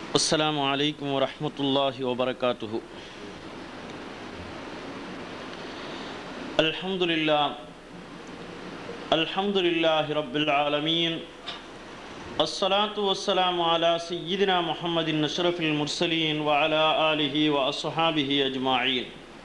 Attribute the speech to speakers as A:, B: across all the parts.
A: السلام عليكم ورحمة الله وبركاته الحمد لله الحمد لله رب العالمين الصلاة والسلام على سيدنا محمد أشرف المرسلين وعلى آله وأصحابه أجمعين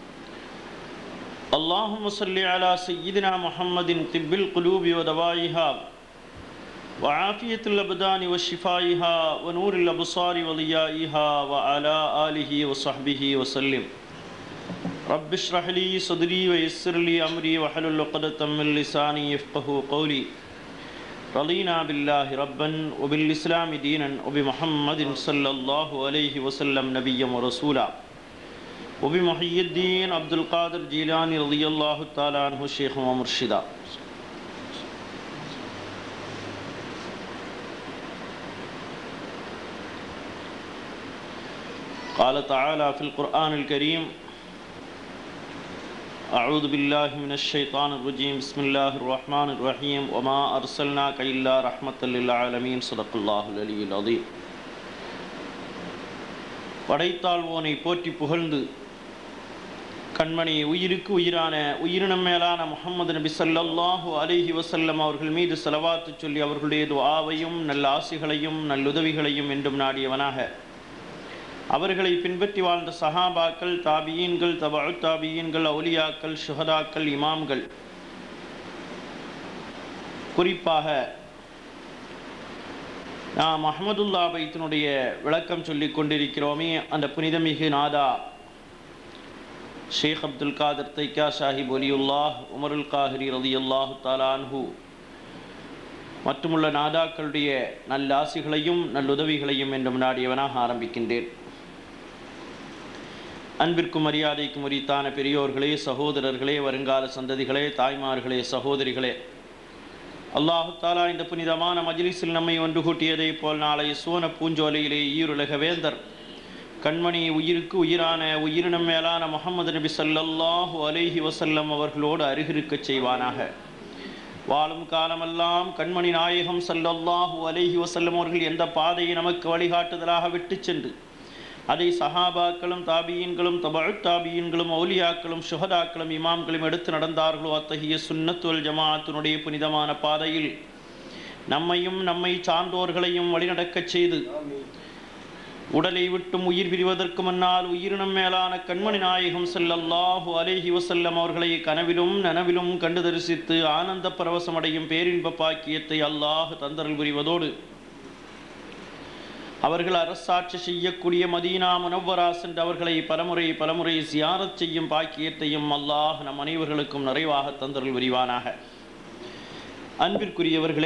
A: اللهم صل على سيدنا محمد طب القلوب ودوائها وعافية الأبدان وشفائها ونور الأبصار وضيائها وعلى آله وصحبه وسلم رب اشرح لي صدري ويسر لي أمري وحلل عقدة من لساني يفقه قولي رضينا بالله ربا وبالإسلام دينا وبمحمد صلى الله عليه وسلم نبيا ورسولا وبمحي الدين عبد القادر جيلاني رضي الله تعالى عنه شيخ ومرشدا قال تعالى في القرآن الكريم أعوذ بالله من الشيطان الرجيم بسم الله الرحمن الرحيم وما أرسلناك إلا رحمة للعالمين صدق الله العلي العظيم படைத்தாழ்வோனை போற்றி புகழ்ந்து கண்மணி உயிருக்கு உயிரான உயிரினம் மேலான முகமது நபி ஸல்லல்லாஹு அலைஹி வஸல்லம் அவர்கள் மீது செலவாத்து சொல்லி அவர்களுடைய துஆவையும் நல்ல ஆசிகளையும் நல்லுதவிகளையும் என்றும் நாடியவனாக அவர்களை பின்பற்றி வாழ்ந்த சஹாபாக்கள் தாபியீன்கள் தபு தாபியீன்கள் அவுலியாக்கள் சுஹதாக்கள் இமாம்கள் குறிப்பாக நாம் அஹமதுல்லா பைத்தினுடைய விளக்கம் சொல்லிக் கொண்டிருக்கிறோமே அந்த புனிதமிகு நாதா ஷேக் அப்துல் காதர் தைக்கா சாஹிப் ஒலியுல்லாஹ் உமருல் காஹிரி ரதியுல்லாஹு தாலான்ஹு மற்றுமுள்ள நாதாக்களுடைய நல்லாசிகளையும் நல்லுதவிகளையும் என்றும் நாடியவனாக ஆரம்பிக்கின்றேன் அன்பிற்கும் மரியாதைக்கும் உரித்தான பெரியோர்களே சகோதரர்களே வருங்கால சந்ததிகளே தாய்மார்களே சகோதரிகளே அல்லாஹு தாலா இந்த புனிதமான மஜ்லிஸில் நம்மை ஒன்று கூட்டியதை போல் நாளை சோன பூஞ்சோலையிலே ஈருலக வேந்தர் கண்மணி உயிருக்கு உயிரான உயிரினம் மேலான முகமது நபி சல்லல்லாஹு அலைஹி வசல்லம் அவர்களோடு அருகிருக்கச் செய்வானாக வாழும் காலமெல்லாம் கண்மணி நாயகம் சல்லல்லாஹு அலைஹி வசல்லம் அவர்கள் எந்த பாதையை நமக்கு வழிகாட்டுதலாக விட்டு சென்று அதை சஹாபாக்களும் தாபியீன்களும் தபு தாபியீன்களும் ஒலியாக்களும் சுஹதாக்களும் இமாம்களும் எடுத்து நடந்தார்களோ அத்தகைய சுன்னத்துவல் ஜமாத்தினுடைய புனிதமான பாதையில் நம்மையும் நம்மை சான்றோர்களையும் வழிநடக்கச் செய்து உடலை விட்டும் உயிர் பிரிவதற்கு முன்னால் உயிரினம் மேலான கண்மணி நாயகம் செல்லல்லாஹு அலேஹி வசல்லம் அவர்களை கனவிலும் நனவிலும் கண்டு தரிசித்து ஆனந்த பரவசமடையும் பேரின்ப பாக்கியத்தை அல்லாஹ் தந்தரல் புரிவதோடு அவர்கள் அரசாட்சி செய்யக்கூடிய மதீனா முனவ்வரா சென்று அவர்களை பலமுறை பலமுறை சியாரத் செய்யும் பாக்கியத்தையும் அல்லாஹ் நம் அனைவர்களுக்கும் நிறைவாக தந்தரல் விரிவானாக அன்பிற்குரியவர்களே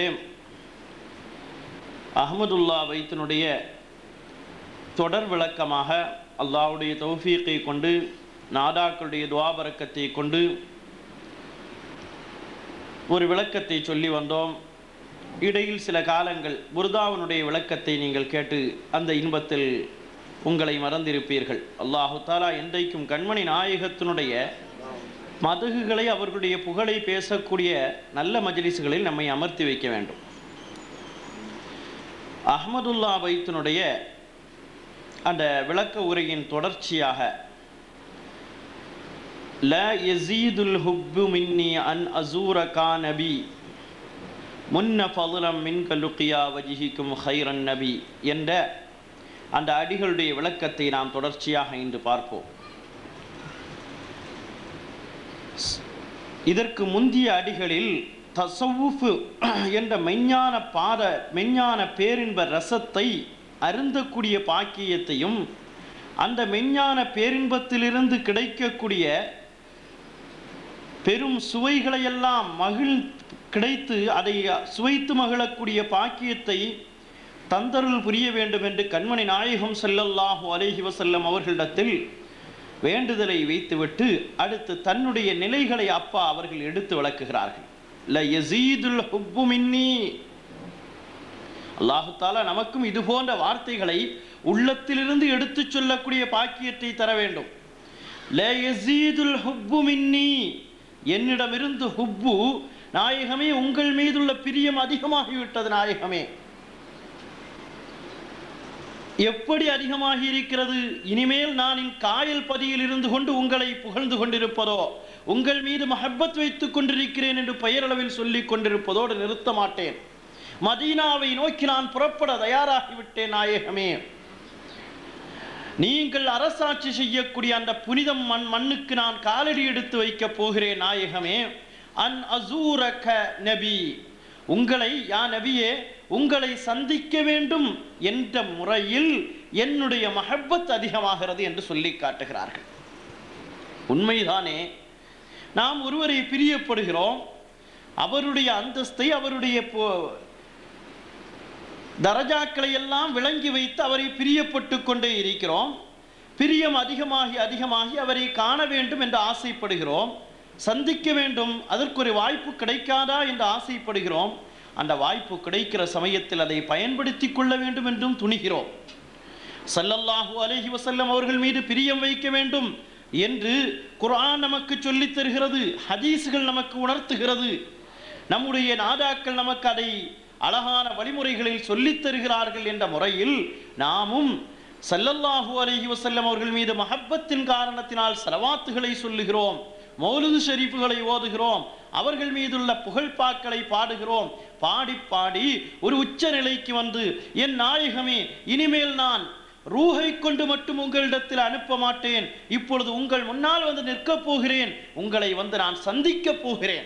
A: அகமதுல்லா வைத்தினுடைய தொடர் விளக்கமாக அல்லாஹுடைய தௌஃபீக்கை கொண்டு நாதாக்களுடைய துவாபரக்கத்தை கொண்டு ஒரு விளக்கத்தை சொல்லி வந்தோம் இடையில் சில காலங்கள் புர்தாவனுடைய விளக்கத்தை நீங்கள் கேட்டு அந்த இன்பத்தில் உங்களை மறந்திருப்பீர்கள் அல்லாஹு தாலா என்றைக்கும் கண்மணி நாயகத்தினுடைய மதகுகளை அவர்களுடைய புகழை பேசக்கூடிய நல்ல மஜலிசுகளில் நம்மை அமர்த்தி வைக்க வேண்டும் அஹமதுல்லா பைத்தினுடைய அந்த விளக்க உரையின் தொடர்ச்சியாக ல யசீதுல் ஹுப்பு மின்னி அன் அசூர கா நபி முன்ன ஃபதுலம் மின் கலுக்கியா வஜிஹிக்கும் ஹைரன் நபி என்ற அந்த அடிகளுடைய விளக்கத்தை நாம் தொடர்ச்சியாக இன்று பார்ப்போம் இதற்கு முந்திய அடிகளில் தசவுஃபு என்ற மெஞ்ஞான பாத மெஞ்ஞான பேரின்ப ரசத்தை அருந்தக்கூடிய பாக்கியத்தையும் அந்த மெஞ்ஞான பேரின்பத்திலிருந்து கிடைக்கக்கூடிய பெரும் சுவைகளையெல்லாம் மகிழ் கிடைத்து அதை சுவைத்து மகிழக்கூடிய பாக்கியத்தை தந்தருள் புரிய வேண்டும் என்று கண்மணி நாயகம் செல்லல்லாஹு அலேஹி வசல்லம் அவர்களிடத்தில் வேண்டுதலை வைத்துவிட்டு அடுத்து தன்னுடைய நிலைகளை அப்பா அவர்கள் எடுத்து விளக்குகிறார்கள் ல யசீதுல் ஹுப்பு மின்னி அல்லாஹு தாலா நமக்கும் இது போன்ற வார்த்தைகளை உள்ளத்திலிருந்து எடுத்து சொல்லக்கூடிய பாக்கியத்தை தர வேண்டும் ல யசீதுல் ஹுப்பு மின்னி என்னிடமிருந்து ஹுப்பு நாயகமே உங்கள் மீதுள்ள பிரியம் அதிகமாகிவிட்டது நாயகமே எப்படி அதிகமாகி இருக்கிறது இனிமேல் நான் இன் காயல் பதியில் இருந்து கொண்டு உங்களை புகழ்ந்து கொண்டிருப்பதோ உங்கள் மீது மஹப்பத் வைத்துக் கொண்டிருக்கிறேன் என்று பெயரளவில் சொல்லிக் கொண்டிருப்பதோடு நிறுத்த மாட்டேன் மதீனாவை நோக்கி நான் புறப்பட தயாராகிவிட்டேன் நாயகமே நீங்கள் அரசாட்சி செய்யக்கூடிய அந்த புனிதம் மண் மண்ணுக்கு நான் காலடி எடுத்து வைக்கப் போகிறேன் நாயகமே அன் அசூரக நபி உங்களை யா நபியே உங்களை சந்திக்க வேண்டும் என்ற முறையில் என்னுடைய மஹப்பத் அதிகமாகிறது என்று சொல்லி காட்டுகிறார்கள் உண்மைதானே நாம் ஒருவரை பிரியப்படுகிறோம் அவருடைய அந்தஸ்தை அவருடைய போ- தரஜாக்களை எல்லாம் விளங்கி வைத்து அவரை பிரியப்பட்டு கொண்டே இருக்கிறோம் பிரியம் அதிகமாகி அதிகமாகி அவரை காண வேண்டும் என்று ஆசைப்படுகிறோம் சந்திக்க வேண்டும் அதற்கு ஒரு வாய்ப்பு கிடைக்காதா என்று ஆசைப்படுகிறோம் அந்த வாய்ப்பு கிடைக்கிற சமயத்தில் அதை பயன்படுத்தி கொள்ள வேண்டும் என்றும் துணிகிறோம் ஸல்லல்லாஹு அலைஹி வஸல்லம் அவர்கள் மீது பிரியம் வைக்க வேண்டும் என்று குர்ஆன் நமக்கு சொல்லித் தருகிறது ஹதீஸ்கள் நமக்கு உணர்த்துகிறது நம்முடைய நாதாக்கள் நமக்கு அதை அழகான வழிமுறைகளில் சொல்லித் தருகிறார்கள் என்ற முறையில் நாமும் ஸல்லல்லாஹு அலைஹி வஸல்லம் அவர்கள் மீது மஹப்பத்தின் காரணத்தினால் செலவாத்துகளை சொல்லுகிறோம் மௌலுது ஷரீஃபுகளை ஓதுகிறோம் அவர்கள் மீதுள்ள புகழ்பாக்களை பாடுகிறோம் பாடி பாடி ஒரு உச்ச நிலைக்கு வந்து என் நாயகமே இனிமேல் நான் ரூஹை கொண்டு மட்டும் உங்களிடத்தில் அனுப்ப மாட்டேன் இப்பொழுது உங்கள் முன்னால் வந்து நிற்கப் போகிறேன் உங்களை வந்து நான் சந்திக்கப் போகிறேன்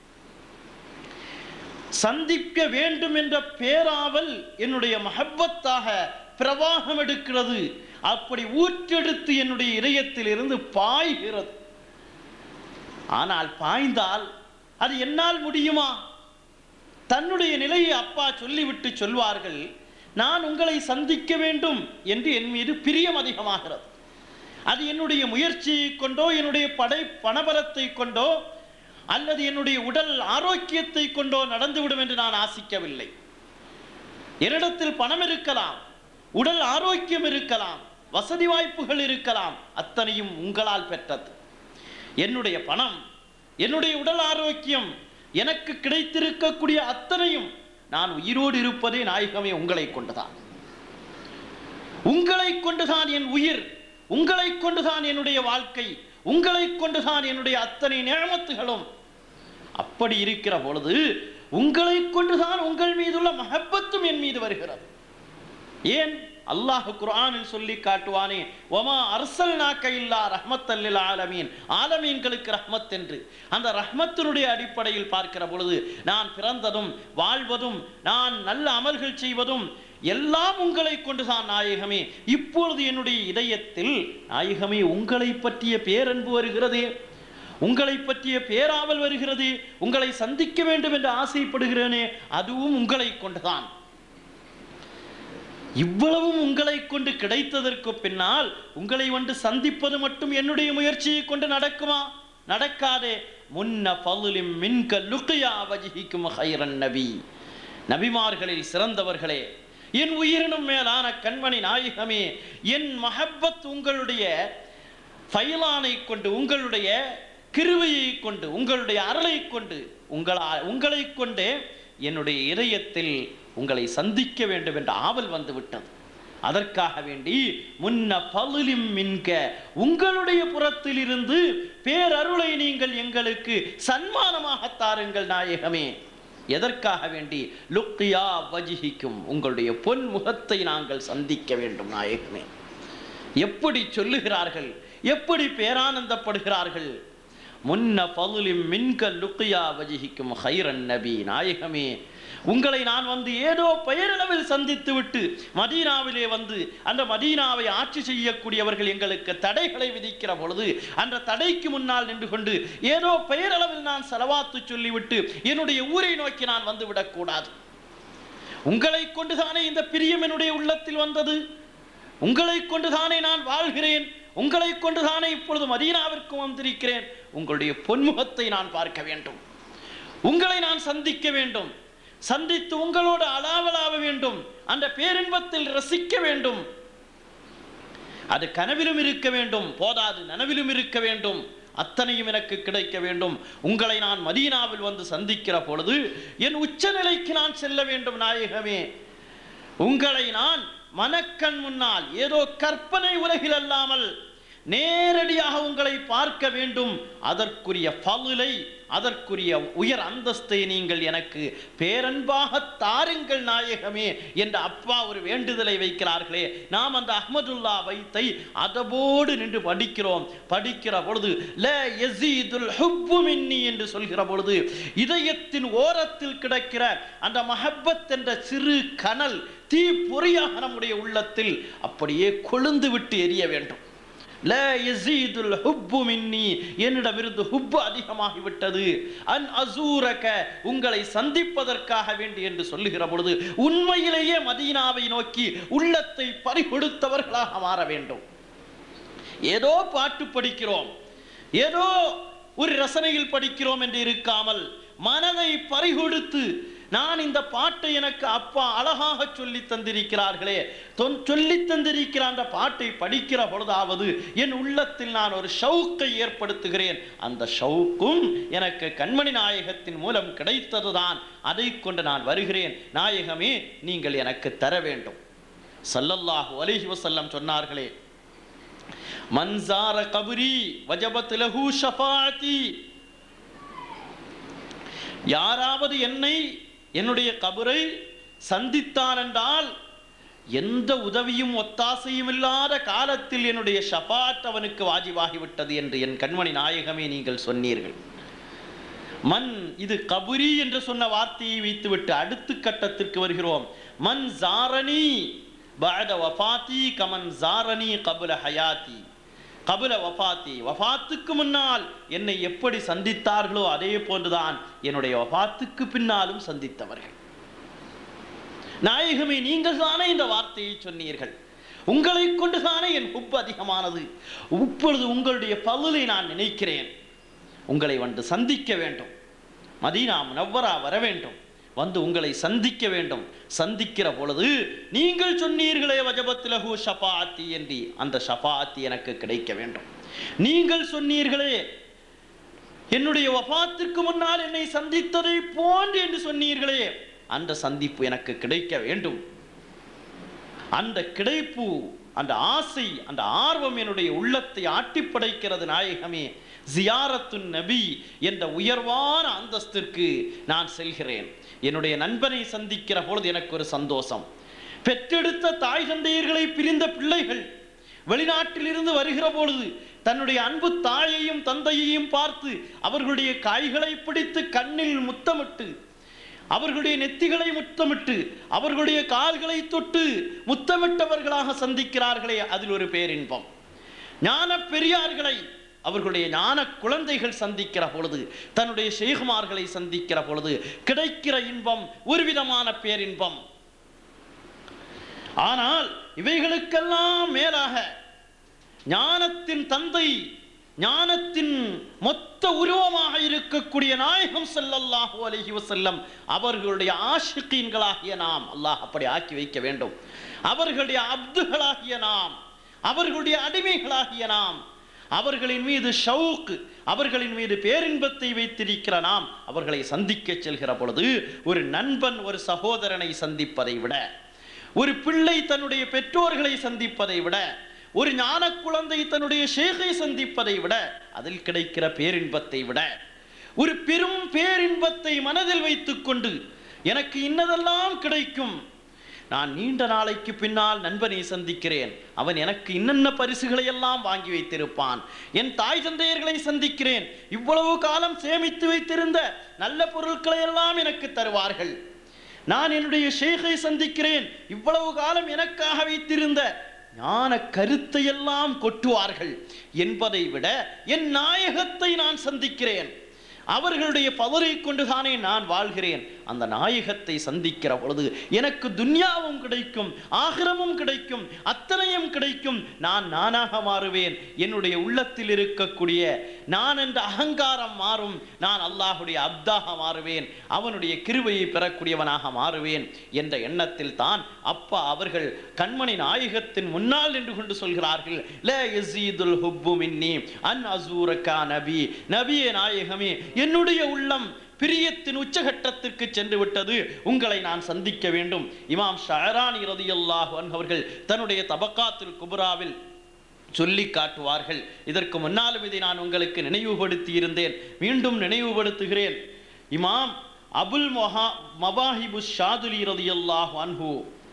A: சந்திக்க வேண்டும் என்ற பேராவல் என்னுடைய மஹப்பத்தாக பிரவாகம் எடுக்கிறது அப்படி ஊற்றெடுத்து என்னுடைய இதயத்தில் இருந்து பாய்கிறது ஆனால் பாய்ந்தால் அது என்னால் முடியுமா தன்னுடைய நிலையை அப்பா சொல்லிவிட்டு சொல்வார்கள் நான் உங்களை சந்திக்க வேண்டும் என்று என் மீது பிரியம் அதிகமாகிறது அது என்னுடைய முயற்சியை கொண்டோ என்னுடைய படை பணபலத்தை கொண்டோ அல்லது என்னுடைய உடல் ஆரோக்கியத்தை கொண்டோ நடந்துவிடும் என்று நான் ஆசிக்கவில்லை என்னிடத்தில் பணம் இருக்கலாம் உடல் ஆரோக்கியம் இருக்கலாம் வசதி வாய்ப்புகள் இருக்கலாம் அத்தனையும் உங்களால் பெற்றது என்னுடைய பணம் என்னுடைய உடல் ஆரோக்கியம் எனக்கு கிடைத்திருக்கக்கூடிய அத்தனையும் நான் உயிரோடு இருப்பதே நாயகமே உங்களை கொண்டுதான் உங்களை கொண்டுதான் என் உயிர் உங்களை கொண்டுதான் என்னுடைய வாழ்க்கை உங்களை கொண்டுதான் என்னுடைய அத்தனை நியமத்துகளும் அப்படி இருக்கிற பொழுது உங்களை கொண்டுதான் உங்கள் மீதுள்ள மஹப்பத்தும் என் மீது வருகிறது ஏன் அல்லாஹ் குர்ஆனில் சொல்லி காட்டுவானே ஒமா அர்சல்நாக்க இல்லா ரஹ்மத்தல்லில் ஆலமீன் ஆலமீன்களுக்கு ரஹ்மத் என்று அந்த ரஹ்மத்தினுடைய அடிப்படையில் பார்க்கிற பொழுது நான் பிறந்ததும் வாழ்வதும் நான் நல்ல அமல்கள் செய்வதும் எல்லாம் உங்களை கொண்டுதான் நாயகமே இப்பொழுது என்னுடைய இதயத்தில் நாயகமே உங்களை பற்றிய பேரன்பு வருகிறதே உங்களை பற்றிய பேராவல் வருகிறது உங்களை சந்திக்க வேண்டும் என்று ஆசைப்படுகிறேனே அதுவும் உங்களை கொண்டுதான் இவ்வளவும் உங்களை கொண்டு கிடைத்ததற்கு பின்னால் உங்களை வந்து சந்திப்பது மட்டும் என்னுடைய முயற்சியை கொண்டு நடக்குமா நடக்காதே முன்ன பலுலிம் மின்க லுக்கியா வஜிக்கும் ஹைரன் நபி நபிமார்களில் சிறந்தவர்களே என் உயிரினும் மேலான கண்மணி நாயகமே என் மஹப்பத் உங்களுடைய ஃபைலானை கொண்டு உங்களுடைய கிருவையை கொண்டு உங்களுடைய அருளை கொண்டு உங்களா உங்களை கொண்டே என்னுடைய இதயத்தில் உங்களை சந்திக்க வேண்டும் என்ற ஆவல் வந்து விட்டது அதற்காக வேண்டி முன்ன பலுலிம் மின்க உங்களுடைய புறத்தில் இருந்து பேரருளை நீங்கள் எங்களுக்கு சன்மானமாக தாருங்கள் நாயகமே எதற்காக வேண்டி லுக்கியா வஜிஹிக்கும் உங்களுடைய பொன் முகத்தை நாங்கள் சந்திக்க வேண்டும் நாயகமே எப்படி சொல்லுகிறார்கள் எப்படி பேரானந்தப்படுகிறார்கள் முன்ன பலுலிம் மின்க லுக்கியா வஜிஹிக்கும் ஹைரன் நபி நாயகமே உங்களை நான் வந்து ஏதோ பெயரளவில் சந்தித்து விட்டு மதீனாவிலே வந்து அந்த மதீனாவை ஆட்சி செய்யக்கூடியவர்கள் எங்களுக்கு தடைகளை விதிக்கிற பொழுது அந்த தடைக்கு முன்னால் நின்று கொண்டு ஏதோ பெயரளவில் நான் செலவாத்து சொல்லிவிட்டு என்னுடைய ஊரை நோக்கி நான் வந்து விடக்கூடாது உங்களை கொண்டுதானே இந்த பிரியம் என்னுடைய உள்ளத்தில் வந்தது உங்களை கொண்டுதானே நான் வாழ்கிறேன் உங்களை கொண்டுதானே இப்பொழுது மதீனாவிற்கு வந்திருக்கிறேன் உங்களுடைய பொன்முகத்தை நான் பார்க்க வேண்டும் உங்களை நான் சந்திக்க வேண்டும் சந்தித்து உங்களோடு அலாவலாவ வேண்டும் அந்த பேரின்பத்தில் ரசிக்க வேண்டும் அது கனவிலும் இருக்க வேண்டும் போதாது நனவிலும் இருக்க வேண்டும் அத்தனையும் எனக்கு கிடைக்க வேண்டும் உங்களை நான் மதீனாவில் வந்து சந்திக்கிற பொழுது என் உச்சநிலைக்கு நான் செல்ல வேண்டும் நாயகமே உங்களை நான் மனக்கண் முன்னால் ஏதோ கற்பனை உலகில் அல்லாமல் நேரடியாக உங்களை பார்க்க வேண்டும் அதற்குரிய பலுலை அதற்குரிய உயர் அந்தஸ்தை நீங்கள் எனக்கு பேரன்பாக தாருங்கள் நாயகமே என்ற அப்பா ஒரு வேண்டுதலை வைக்கிறார்களே நாம் அந்த அஹ்மதுல்லா வைத்தை அதவோடு நின்று படிக்கிறோம் படிக்கிற பொழுது ல யஸீதுல் ஹுப்பு மின்னி என்று சொல்கிற பொழுது இதயத்தின் ஓரத்தில் கிடக்கிற அந்த மஹப்பத் என்ற சிறு கனல் தீ பொறியாக நம்முடைய உள்ளத்தில் அப்படியே கொழுந்து விட்டு எரிய வேண்டும் ல யஸீதுல் ஹுப்பு மின்னி என்னிடமிருந்து ஹுப்பு அதிகமாகிவிட்டது அன் அசூரக உங்களை சந்திப்பதற்காக வேண்டி என்று சொல்லுகிற பொழுது உண்மையிலேயே மதீனாவை நோக்கி உள்ளத்தை பறிகொடுத்தவர்களாக மாற வேண்டும் ஏதோ பாட்டு படிக்கிறோம் ஏதோ ஒரு ரசனையில் படிக்கிறோம் என்று இருக்காமல் மனதை பறிகொடுத்து நான் இந்த பாட்டை எனக்கு அப்பா அழகாக சொல்லி தந்திருக்கிறார்களே தொன்- சொல்லி தந்திருக்கிற அந்த பாட்டை படிக்கிற பொழுதாவது என் உள்ளத்தில் நான் ஒரு ஷவுக்கை ஏற்படுத்துகிறேன் அந்த ஷவுக்கும் எனக்கு கண்மணி நாயகத்தின் மூலம் கிடைத்ததுதான் அதை கொண்டு நான் வருகிறேன் நாயகமே நீங்கள் எனக்கு தர வேண்டும் சல்லல்லாஹு அலைஹி வஸல்லம் சொன்னார்களே மன்சார கபுரி வஜபத் லஹு ஷஃபாஅத்தி யாராவது என்னை என்னுடைய கபரை சந்தித்தான் என்றால் எந்த உதவியும் ஒத்தாசையும் இல்லாத காலத்தில் என்னுடைய ஷபாத் அவனுக்கு வாஜிபாகிவிட்டது என்று என் கண்மணி நாயகமே நீங்கள் சொன்னீர்கள் மண் இது கபுரி என்று சொன்ன வார்த்தையை வைத்துவிட்டு அடுத்த கட்டத்திற்கு வருகிறோம் மன் ஜாரணி பஅத வஃபாத்தி கமன் ஜாரணி கபுல ஹயாத்தி கபுல வஃபாத்தி வஃபாத்துக்கு முன்னால் என்னை எப்படி சந்தித்தார்களோ அதே போன்றுதான் என்னுடைய வஃபாத்துக்கு பின்னாலும் சந்தித்தவர்கள் நாயகமே நீங்கள் தானே இந்த வார்த்தையை சொன்னீர்கள் உங்களை கொண்டு தானே என் உப்பு அதிகமானது இப்பொழுது உங்களுடைய பல்லை நான் நினைக்கிறேன் உங்களை வந்து சந்திக்க வேண்டும் மதீனா முனவ்வரா வர வேண்டும் வந்து உங்களை சந்திக்க வேண்டும் சந்திக்கிற பொழுது நீங்கள் சொன்னீர்களே வஜபத்திலஹு ஷபாத்தி என்று அந்த ஷபாத்தி எனக்கு கிடைக்க வேண்டும் நீங்கள் சொன்னீர்களே என்னுடைய வஃபாத்திற்கு முன்னால் என்னை சந்தித்ததை போன்று என்று சொன்னீர்களே அந்த சந்திப்பு எனக்கு கிடைக்க வேண்டும் அந்த கிடைப்பு அந்த ஆசை அந்த ஆர்வம் என்னுடைய உள்ளத்தை ஆட்டி படைக்கிறது நாயகமே ஜியாரத்து நபி என்ற உயர்வான அந்தஸ்திற்கு நான் செல்கிறேன் என்னுடைய நண்பனை சந்திக்கிற பொழுது எனக்கு ஒரு சந்தோஷம் பெற்றெடுத்த தாய் தந்தையர்களை பிரிந்த பிள்ளைகள் வெளிநாட்டிலிருந்து வருகிற பொழுது தன்னுடைய அன்பு தாயையும் தந்தையையும் பார்த்து அவர்களுடைய காய்களை பிடித்து கண்ணில் முத்தமிட்டு அவர்களுடைய நெத்திகளை முத்தமிட்டு அவர்களுடைய கால்களை தொட்டு முத்தமிட்டவர்களாக சந்திக்கிறார்களே அதில் ஒரு பேரின்பம் ஞான பெரியார்களை அவர்களுடைய ஞான குழந்தைகள் சந்திக்கிற பொழுது தன்னுடைய ஷேகுமார்களை சந்திக்கிற பொழுது கிடைக்கிற இன்பம் ஒரு விதமான பேரின்பம் ஆனால் இவைகளுக்கெல்லாம் மேலாக ஞானத்தின் தந்தை ஞானத்தின் மொத்த உருவமாக இருக்கக்கூடிய நாயகம் ஸல்லல்லாஹு அலைஹி வஸல்லம் அவர்களுடைய ஆஷிகீன்களாகிய நாம் அல்லாஹ் அப்படி ஆக்கி வைக்க வேண்டும் அவர்களுடைய அப்துகளாகிய நாம் அவர்களுடைய அடிமைகளாகிய நாம் அவர்களின் மீது ஷவுக் அவர்களின் மீது பேரின்பத்தை வைத்திருக்கிற நாம் அவர்களை சந்திக்க செல்கிற பொழுது ஒரு நண்பன் ஒரு சகோதரனை சந்திப்பதை விட ஒரு பிள்ளை தன்னுடைய பெற்றோர்களை சந்திப்பதை விட ஒரு ஞான குழந்தை தன்னுடைய ஷேகை சந்திப்பதை விட அதில் கிடைக்கிற பேரின்பத்தை விட ஒரு பெரும் பேரின்பத்தை மனதில் வைத்துக்கொண்டு எனக்கு இன்னதெல்லாம் கிடைக்கும் நான் நீண்ட நாளைக்கு பின்னால் நண்பனை சந்திக்கிறேன் அவன் எனக்கு இன்னென்ன பரிசுகளை எல்லாம் வாங்கி வைத்திருப்பான் என் தாய் தந்தையர்களை சந்திக்கிறேன் இவ்வளவு காலம் சேமித்து வைத்திருந்த நல்ல பொருட்களை எல்லாம் எனக்கு தருவார்கள் நான் என்னுடைய ஷேகை சந்திக்கிறேன் இவ்வளவு காலம் எனக்காக வைத்திருந்த ஞான கருத்தை எல்லாம் கொட்டுவார்கள் என்பதை விட என் நாயகத்தை நான் சந்திக்கிறேன் அவர்களுடைய பவரை கொண்டுதானே நான் வாழ்கிறேன் அந்த நாயகத்தை சந்திக்கிற பொழுது எனக்கு துன்யாவும் கிடைக்கும் ஆகிரமும் கிடைக்கும் அத்தனையும் கிடைக்கும் நான் நானாக மாறுவேன் என்னுடைய உள்ளத்தில் இருக்கக்கூடிய நான் என்ற அகங்காரம் மாறும் நான் அல்லாஹுடைய அப்தாக மாறுவேன் அவனுடைய கிருபையை பெறக்கூடியவனாக மாறுவேன் என்ற எண்ணத்தில் தான் அப்பா அவர்கள் கண்மணி நாயகத்தின் முன்னால் நின்று கொண்டு சொல்கிறார்கள் ல யஸீதுல் ஹுப்பு மின்னி அன் அசூரக்கா நபி நபியே நாயகமே என்னுடைய உள்ளம் பிரியத்தின் உச்சகட்டத்திற்கு சென்று விட்டது உங்களை நான் சந்திக்க வேண்டும் இமாம் ஷஹரானி ரதியல்லாஹு அன்ஹு அவர்கள் தன்னுடைய தபக்காத்துல் குபுராவில் சொல்லி காட்டுவார்கள் இதற்கு முன்னாலும் இதை நான் உங்களுக்கு நினைவுபடுத்தி இருந்தேன் மீண்டும் நினைவுபடுத்துகிறேன் இமாம் அபுல் மொஹா மவாஹிபு ஷாதுலி ரதியல்லாஹு அன்ஹு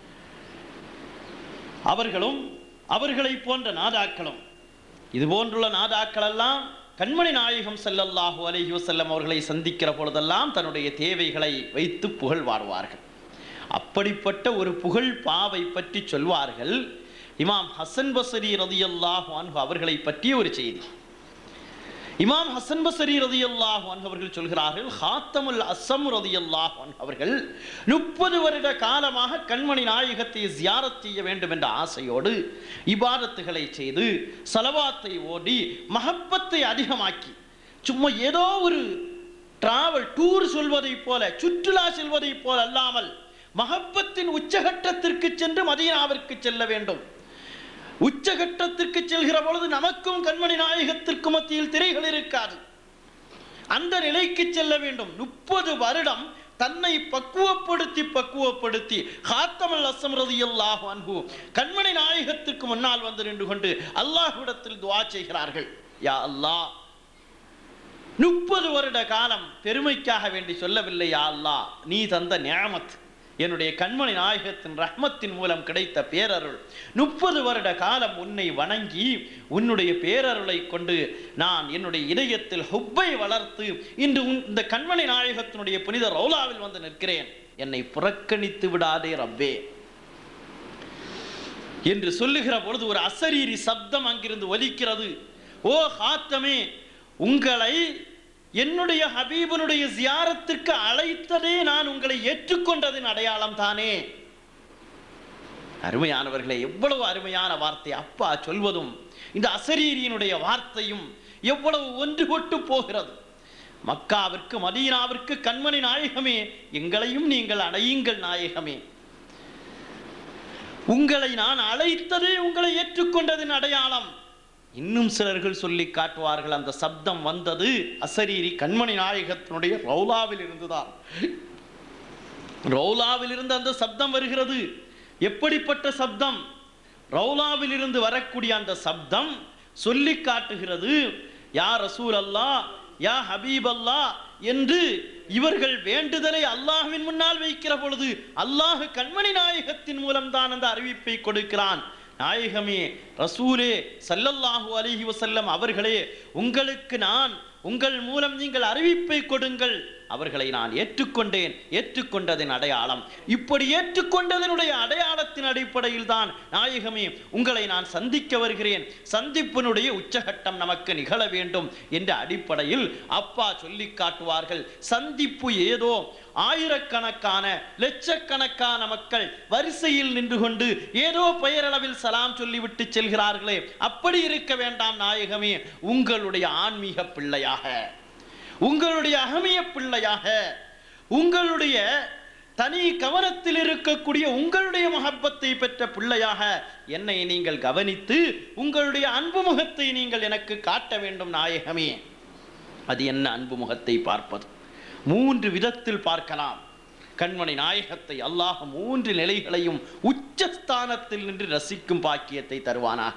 A: அவர்களும் அவர்களை போன்ற நாதாக்களும் இது போன்றுள்ள நாதாக்கள் எல்லாம் கண்மணி நாயகம் ஸல்லல்லாஹு அலைஹி வஸல்லம் அவர்களை சந்திக்கிற பொழுதெல்லாம் தன்னுடைய தேவைகளை வைத்து புகழ் பாடுவார்கள் அப்படிப்பட்ட ஒரு புகழ் பாவை பற்றி சொல்வார்கள் இமாம் ஹசன் பசரி ரதியல்லாஹு அன்ஹு அவர்களை பற்றிய ஒரு செய்தி இமாம் ஹசன் பசரி ரதியல்லாஹு அன்ஹு அவர்கள் சொல்கிறார்கள் ஹாத்தமுல் அஸ்ஸம் ரதியல்லாஹு அன்ஹு அவர்கள் முப்பது வருட காலமாக கண்மணி நாயகத்தை ஜியாரத் செய்ய வேண்டும் என்ற ஆசையோடு இபாதத்துகளை செய்து சலவாத்தை ஓடி மஹப்பத்தை அதிகமாக்கி சும்மா ஏதோ ஒரு டிராவல் டூர் சொல்வதைப் போல சுற்றுலா செல்வதைப் போல அல்லாமல் மஹப்பத்தின் உச்சகட்டத்திற்கு சென்று மதீனாவிற்கு செல்ல வேண்டும் உச்சகட்டத்திற்கு செல்கிற பொழுது நமக்கும் கண்மணி நாயகத்திற்கு மத்தியில் திரைகள் இருக்காது அந்த நிலைக்கு செல்ல வேண்டும் முப்பது வருடம் தன்னை பக்குவப்படுத்தி பக்குவப்படுத்தி ஹாத்தமல் அசம்ரதியல்லாஹு அன்பு கண்மணி நாயகத்திற்கு முன்னால் வந்து நின்று கொண்டு அல்லாஹ்விடத்தில் துவா செய்கிறார்கள் யா அல்லாஹ் முப்பது வருட காலம் பெருமைக்காக வேண்டி சொல்லவில்லை யா அல்லாஹ் நீ தந்த நியாமத் என்னுடைய கண்மணி நாயகத்தின் ரஹ்மத்தின் மூலம் கிடைத்த பேரருள் முப்பது வருட காலம் உன்னை வணங்கி உன்னுடைய பேரருளை கொண்டு நான் என்னுடைய இதயத்தில் ஹுப்பை வளர்த்து இன்று உன் இந்த கண்மணி நாயகத்தினுடைய புனித ரௌலாவில் வந்து நிற்கிறேன் என்னை புறக்கணித்து விடாதே ரப்பே என்று சொல்லுகிற பொழுது ஒரு அசரீரி சப்தம் அங்கிருந்து ஒலிக்கிறது ஓ ஹாத்தமே உங்களை என்னுடைய ஹபீபனுடைய ஜியாரத்திற்கு அழைத்ததே நான் உங்களை ஏற்றுக்கொண்டதின் அடையாளம் தானே அருமையானவர்களே எவ்வளவு அருமையான வார்த்தை அப்பா சொல்வதும் இந்த அசரீரியினுடைய வார்த்தையும் எவ்வளவு ஒன்றுபட்டு போகிறது மக்காவிற்கு மதீனாவிற்கு கண்மணி நாயகமே எங்களையும் நீங்கள் அடையுங்கள் நாயகமே உங்களை நான் அழைத்ததே உங்களை ஏற்றுக்கொண்டதின் அடையாளம் இன்னும் சிலர்கள் சொல்லி காட்டுவார்கள் அந்த சப்தம் வந்தது அசரீரி கண்மணி நாயகத்தினுடைய ரௌலாவில் இருந்துதான் ரௌலாவில் இருந்து அந்த சப்தம் வருகிறது எப்படிப்பட்ட சப்தம் ரௌலாவில் இருந்து வரக்கூடிய அந்த சப்தம் சொல்லி காட்டுகிறது யா ரசூல் அல்லா யா ஹபீப் அல்லா என்று இவர்கள் வேண்டுதலை அல்லாஹ்வின் முன்னால் வைக்கிற பொழுது அல்லாஹ் கண்மணி நாயகத்தின் மூலம்தான் அந்த அறிவிப்பை கொடுக்கிறான் நாயகமே ரசூலே சல்லல்லாஹு அலைஹி வஸல்லம் அவர்களே உங்களுக்கு நான் உங்கள் மூலம் நீங்கள் அறிவிப்பை கொடுங்கள் அவர்களை நான் ஏற்றுக்கொண்டேன் ஏற்றுக்கொண்டதின் அடையாளம் இப்படி ஏற்றுக்கொண்டதனுடைய அடையாளத்தின் அடிப்படையில் தான் நாயகமே உங்களை நான் சந்திக்க வருகிறேன் சந்திப்பினுடைய உச்சகட்டம் நமக்கு நிகழ வேண்டும் என்ற அடிப்படையில் அப்பா சொல்லி காட்டுவார்கள் சந்திப்பு ஏதோ ஆயிரக்கணக்கான லட்சக்கணக்கான மக்கள் வரிசையில் நின்று கொண்டு ஏதோ பெயரளவில் சலாம் சொல்லிவிட்டு செல்கிறார்களே அப்படி இருக்க வேண்டாம் நாயகமே உங்களுடைய ஆன்மீக பிள்ளையாக உங்களுடைய அகமிய பிள்ளையாக உங்களுடைய தனி கவனத்தில் இருக்கக்கூடிய உங்களுடைய மகப்பத்தை பெற்ற பிள்ளையாக என்னை நீங்கள் கவனித்து உங்களுடைய அன்பு முகத்தை நீங்கள் எனக்கு காட்ட வேண்டும் நாயகமே அது என்ன அன்பு முகத்தை பார்ப்பது மூன்று விதத்தில் பார்க்கலாம் கண்மணி நாயகத்தை அல்லாஹ் மூன்று நிலைகளையும் உச்சஸ்தானத்தில் நின்று ரசிக்கும் பாக்கியத்தை தருவானாக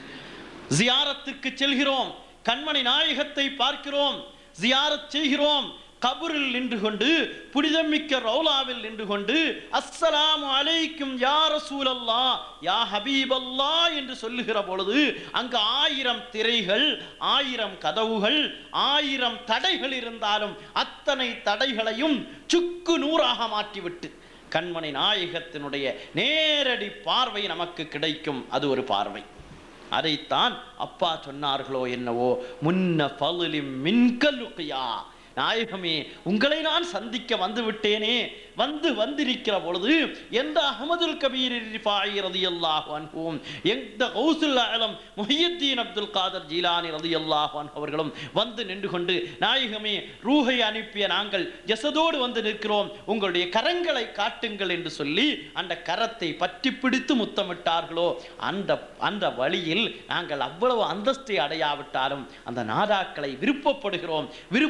A: ஜியாரத்திற்கு செல்கிறோம் கண்மணி நாயகத்தை பார்க்கிறோம் ஜியாரத் செய்கிறோம் கபரில் நின்று கொண்டு புனிதமிக்க ரௌலாவில் நின்று கொண்டு அஸ்ஸலாமு அலைக்கும் யா ரசூலல்லா யா ஹபீபல்லா என்று சொல்லுகிற பொழுது அங்கு ஆயிரம் திரைகள் ஆயிரம் கதவுகள் ஆயிரம் தடைகள் இருந்தாலும் அத்தனை தடைகளையும் சுக்கு நூறாக மாற்றிவிட்டு கண்மணி நாயகத்தினுடைய நேரடி பார்வை நமக்கு கிடைக்கும் அது ஒரு பார்வை அதைத்தான் அப்பா சொன்னார்களோ என்னவோ முன்ன பலுலிம் மின்கலுக்கையா நாயகமே உங்களை நான் சந்திக்க வந்து விட்டேனே வந்து வந்திருக்கிற பொழுது எந்த அகமதுல் கபீர் ரிஃபாயி ரதியல்லாஹு அன்ஹுவும் எந்த கௌசுல் ஆலம் முஹியுத்தீன் அப்துல் காதர் ஜீலானி ரதியல்லாஹு அன்ஹு அவர்களும் வந்து நின்று கொண்டு நாயகமே ரூஹை அனுப்பிய நாங்கள் ஜசதோடு வந்து நிற்கிறோம் உங்களுடைய கரங்களை காட்டுங்கள் என்று சொல்லி அந்த கரத்தை பற்றி பிடித்து முத்தமிட்டார்களோ அந்த அந்த வழியில் நாங்கள் அவ்வளவு அந்தஸ்தை அடையாவிட்டாலும் அந்த நாதாக்களை விருப்பப்படுகிறோம் விருப்பத்தின்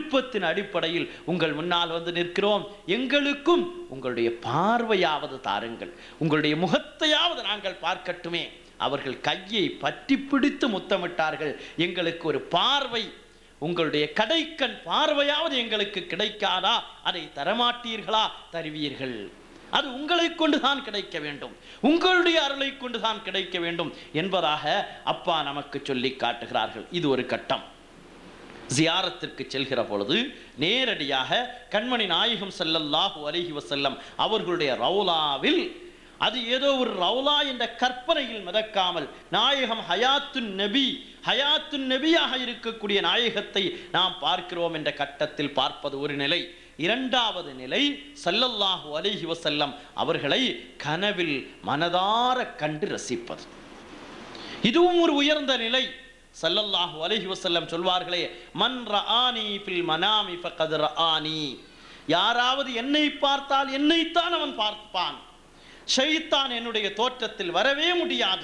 A: அடிப்படையில் உங்கள் முன்னால் வந்து நிற்கிறோம் எங்களுக்கும் உங்களுடைய பார்வையாவது தாருங்கள் உங்களுடைய முகத்தையாவது நாங்கள் பார்க்கட்டுமே அவர்கள் கையை பற்றி பிடித்து முத்தமிட்டார்கள் எங்களுக்கு ஒரு பார்வை உங்களுடைய கடைக்கண் பார்வையாவது எங்களுக்கு கிடைக்காதா அதை தரமாட்டீர்களா தருவீர்கள் அது உங்களை கொண்டுதான் கிடைக்க வேண்டும் உங்களுடைய அருளை கொண்டுதான் கிடைக்க வேண்டும் என்பதாக அப்பா நமக்கு சொல்லி காட்டுகிறார்கள் இது ஒரு கட்டம் ஜியாரத்திற்கு செல்கிற பொழுது நேரடியாக கண்மணி நாயகம் ஸல்லல்லாஹு அலைஹி வஸல்லம் அவர்களுடைய ரவுலாவில் அது ஏதோ ஒரு ரவுலா என்ற கற்பனையில் மிதக்காமல் நாயகம் ஹயாத்துன் நபி ஹயாத்துன் நபியாக இருக்கக்கூடிய நாயகத்தை நாம் பார்க்கிறோம் என்ற கட்டத்தில் பார்ப்பது ஒரு நிலை இரண்டாவது நிலை ஸல்லல்லாஹு அலைஹி வஸல்லம் அவர்களை கனவில் மனதார கண்டு ரசிப்பது இதுவும் ஒரு உயர்ந்த நிலை ஸல்லல்லாஹு அலைஹி வஸல்லம் சொல்வார்களே மன் ரஆனி ஃபில் மனாமி ஃபகத் ரஆனி யாராவது என்னை பார்த்தால் என்னைத்தான் அவன் பார்ப்பான் ஷைத்தான் என்னுடைய தோற்றத்தில் வரவே முடியாது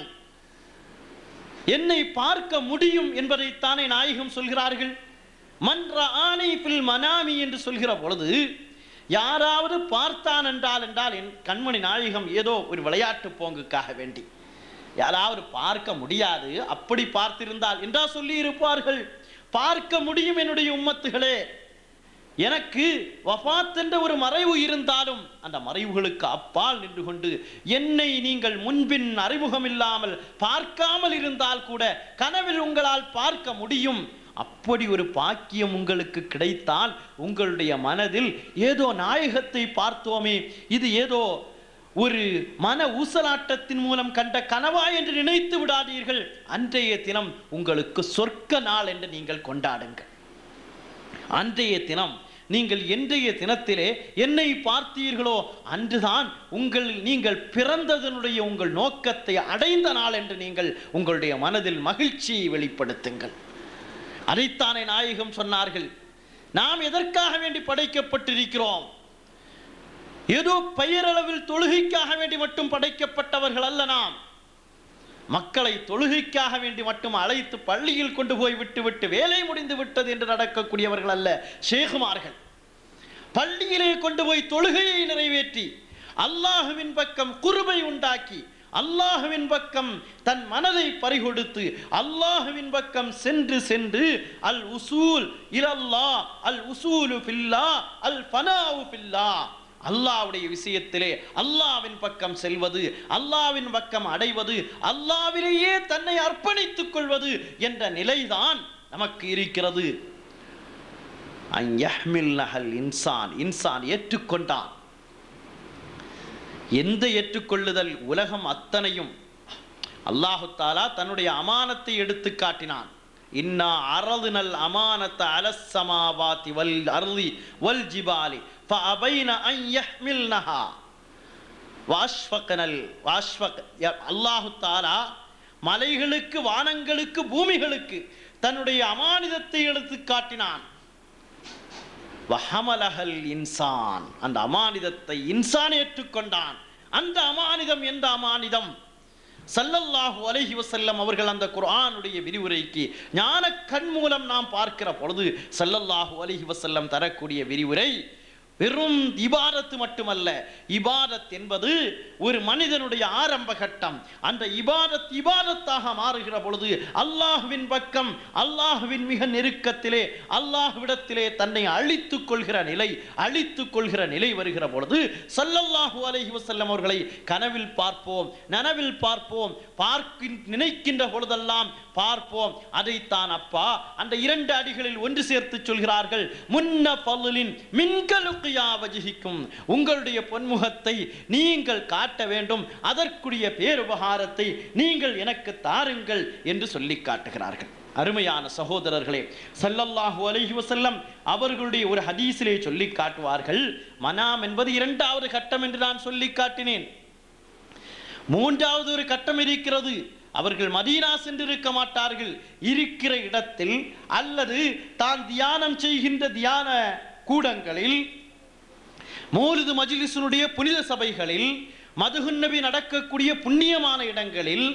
A: என்னை பார்க்க முடியும் என்பதைத்தானே நாயகம் சொல்கிறார்கள் மன்ற ஆணை பில் மனாமி என்று சொல்கிற பொழுது யாராவது பார்த்தான் என்றால் என்றால் என் கண்மணி நாயகம் ஏதோ ஒரு விளையாட்டு போங்குக்காக வேண்டி யாராவது பார்க்க முடியாது அப்படி பார்த்திருந்தால் என்றா சொல்லி இருப்பார்கள் பார்க்க முடியும் என்னுடைய உம்மத்துகளே எனக்கு வஃபாத் என்ற ஒரு மறைவு இருந்தாலும் அந்த மறைவுகளுக்கு அப்பால் நின்று கொண்டு என்னை நீங்கள் முன்பின் அறிமுகம் இல்லாமல் பார்க்காமல் இருந்தால் கூட கனவில் உங்களால் பார்க்க முடியும் அப்படி ஒரு பாக்கியம் உங்களுக்கு கிடைத்தால் உங்களுடைய மனதில் ஏதோ நாயகத்தை பார்த்தோமே இது ஏதோ ஒரு மன ஊசலாட்டத்தின் மூலம் கண்ட கனவா என்று நினைத்து விடாதீர்கள் அன்றைய தினம் உங்களுக்கு சொர்க்க நாள் என்று நீங்கள் கொண்டாடுங்கள் அன்றைய தினம் நீங்கள் என்றைய தினத்திலே என்னை பார்த்தீர்களோ அன்றுதான் உங்கள் நீங்கள் பிறந்ததனுடைய உங்கள் நோக்கத்தை அடைந்த நாள் என்று நீங்கள் உங்களுடைய மனதில் மகிழ்ச்சியை வெளிப்படுத்துங்கள் அதைத்தானே நாயகம் சொன்னார்கள் நாம் எதற்காக வேண்டி படைக்கப்பட்டிருக்கிறோம் ஏதோ பெயரளவில் தொழுகைக்காக வேண்டி மட்டும் படைக்கப்பட்டவர்கள் அல்ல நாம் மக்களை தொழுகைக்காக வேண்டி மட்டும் அழைத்து பள்ளியில் கொண்டு போய் விட்டு விட்டு வேலை முடிந்து விட்டது என்று நடக்கக்கூடியவர்கள் அல்ல ஷேகுமார்கள் பள்ளியிலே கொண்டு போய் தொழுகையை நிறைவேற்றி அல்லாஹுவின் பக்கம் குருபை உண்டாக்கி அல்லாஹுவின் பக்கம் தன் மனதை பறிகொடுத்து அல்லாஹுவின் பக்கம் சென்று சென்று அல் உசூல் இலல்லா அல் உசூலு பில்லா அல் ஃபனாவு பில்லா அல்லாவுடைய விஷயத்திலே அல்லாவின் பக்கம் செல்வது அல்லாவின் பக்கம் அடைவது அல்லாவிலேயே தன்னை அர்ப்பணித்துக் கொள்வது என்ற நிலைதான் நமக்கு இருக்கிறது அன் யஹ்மில்லஹல் இன்சான் இன்சான் ஏற்றுக்கொண்டான் எந்த ஏற்றுக்கொள்ளுதல் உலகம் அத்தனையும் அல்லாஹு தாலா தன்னுடைய அமானத்தை எடுத்து காட்டினான் இன்னா அரதுனல் அமானத்த அலசமாவாத்தி வல் அருதி வல் ஜிபாலி ஃபஅபைன அன் யஹ்மில்னஹா வாஷ்ஃபகனல் வாஷ்ஃபக் அல்லாஹு தாலா மலைகளுக்கு வானங்களுக்கு பூமிகளுக்கு தன்னுடைய அமானிதத்தை எடுத்து காட்டினான் வஹமலஹல் இன்சான் அந்த அமானிதத்தை இன்சான் ஏற்றுக்கொண்டான் அந்த அமானிதம் எந்த அமானிதம் சல்லல்லாஹு அலைஹி வஸல்லம் அவர்கள் அந்த குர்ஆனுடைய விரிவுரைக்கு ஞான கண் மூலம் நாம் பார்க்கிற பொழுது சல்லல்லாஹு அலைஹி வஸல்லம் தரக்கூடிய விரிவுரை வெறும் இபாதத்து மட்டுமல்ல இபாதத் என்பது ஒரு மனிதனுடைய ஆரம்ப கட்டம் அந்த இபாதத் இபாதத்தாக மாறுகிற பொழுது அல்லாஹுவின் பக்கம் அல்லாஹுவின் மிக நெருக்கத்திலே அல்லாஹ்விடத்திலே தன்னை அழித்துக் கொள்கிற நிலை அழித்துக் கொள்கிற நிலை வருகிற பொழுது சல்லல்லாஹு அலைஹி வஸல்லம் அவர்களை கனவில் பார்ப்போம் நனவில் பார்ப்போம் பார்க்கின் நினைக்கின்ற பொழுதெல்லாம் பார்ப்போம் அதைத்தான் அப்பா அந்த இரண்டு அடிகளில் ஒன்று சேர்த்து சொல்கிறார்கள் முன்ன பல்லின் மின்கலுக்கியா வஜிக்கும் உங்களுடைய பொன்முகத்தை நீங்கள் காட்ட வேண்டும் அதற்குரிய பேருபகாரத்தை நீங்கள் எனக்கு தாருங்கள் என்று சொல்லி காட்டுகிறார்கள் அருமையான சகோதரர்களே சல்லல்லாஹு அலைஹி வஸல்லம் அவர்களுடைய ஒரு ஹதீஸிலே சொல்லி காட்டுவார்கள் மனாம் என்பது இரண்டாவது கட்டம் என்று நான் சொல்லி காட்டினேன் மூன்றாவது ஒரு கட்டம் இருக்கிறது அவர்கள் மதீனா சென்றிருக்க மாட்டார்கள் இருக்கிற இடத்தில் அல்லது தான் தியானம் செய்கின்ற தியான கூடங்களில் மௌலிது மஜ்லிஸினுடைய புனித சபைகளில் மதுகுன் நபி நடக்கக்கூடிய புண்ணியமான இடங்களில்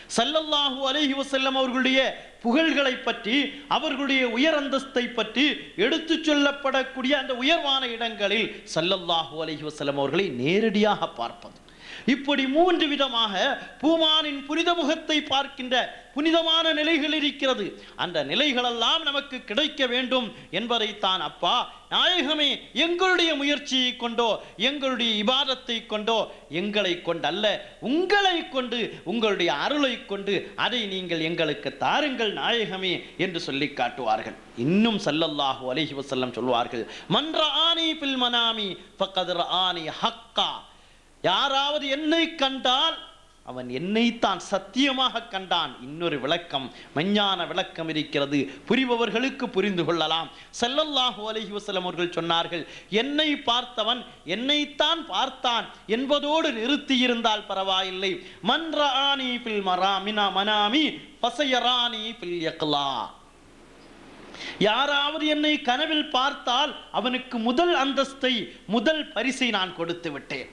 A: சல்லல்லாஹு அலைஹி வஸல்லம் அவர்களுடைய புகழ்களை பற்றி அவர்களுடைய உயர் அந்தஸ்தை பற்றி எடுத்துச் சொல்லப்படக்கூடிய அந்த உயர்வான இடங்களில் சல்லல்லாஹு அலைஹி வஸல்லம் அவர்களை நேரடியாக பார்ப்பது இப்படி மூன்று விதமாக பூமானின் புனித முகத்தை பார்க்கின்ற புனிதமான நிலைகள் இருக்கிறது அந்த நிலைகளெல்லாம் நமக்கு கிடைக்க வேண்டும் என்பதைத்தான் அப்பா நாயகமே எங்களுடைய முயற்சியை கொண்டோ எங்களுடைய இபாதத்தை கொண்டோ எங்களை கொண்டல்ல உங்களை கொண்டு உங்களுடைய அருளை கொண்டு அதை நீங்கள் எங்களுக்கு தாருங்கள் நாயகமே என்று சொல்லி காட்டுவார்கள் இன்னும் சல்லல்லாஹு அலைஹி வஸல்லம் சொல்வார்கள் மன்ற ஆனி பில் மனாமி ஃபக்கத் ஆனி ஹக்கா யாராவது என்னை கண்டால் அவன் என்னைத்தான் சத்தியமாக கண்டான் இன்னொரு விளக்கம் மெஞ்ஞான விளக்கம் இருக்கிறது புரிபவர்களுக்கு புரிந்து கொள்ளலாம் ஸல்லல்லாஹு அலைஹி வஸல்லம் அவர்கள் சொன்னார்கள் என்னை பார்த்தவன் என்னைத்தான் பார்த்தான் என்பதோடு நிறுத்தி இருந்தால் பரவாயில்லை மன்றானி பில் மராமினா மனாமி பசையரானி பில் யக்லா யாராவது என்னை கனவில் பார்த்தால் அவனுக்கு முதல் அந்தஸ்தை முதல் பரிசை நான் கொடுத்து விட்டேன்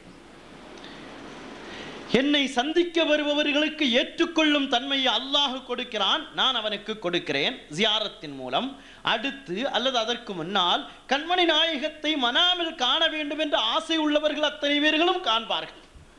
A: என்னை சந்திக்க வருபவர்களுக்கு ஏற்றுக்கொள்ளும் தன்மையை அல்லாஹ் கொடுக்கிறான் நான் அவனுக்கு கொடுக்கிறேன் ஜியாரத்தின் மூலம் அடுத்து அல்லது அதற்கு முன்னால் கண்மணி நாயகத்தை மனாமில் காண வேண்டும் என்ற ஆசை உள்ளவர்கள் அத்தனை பேர்களும் காண்பார்கள்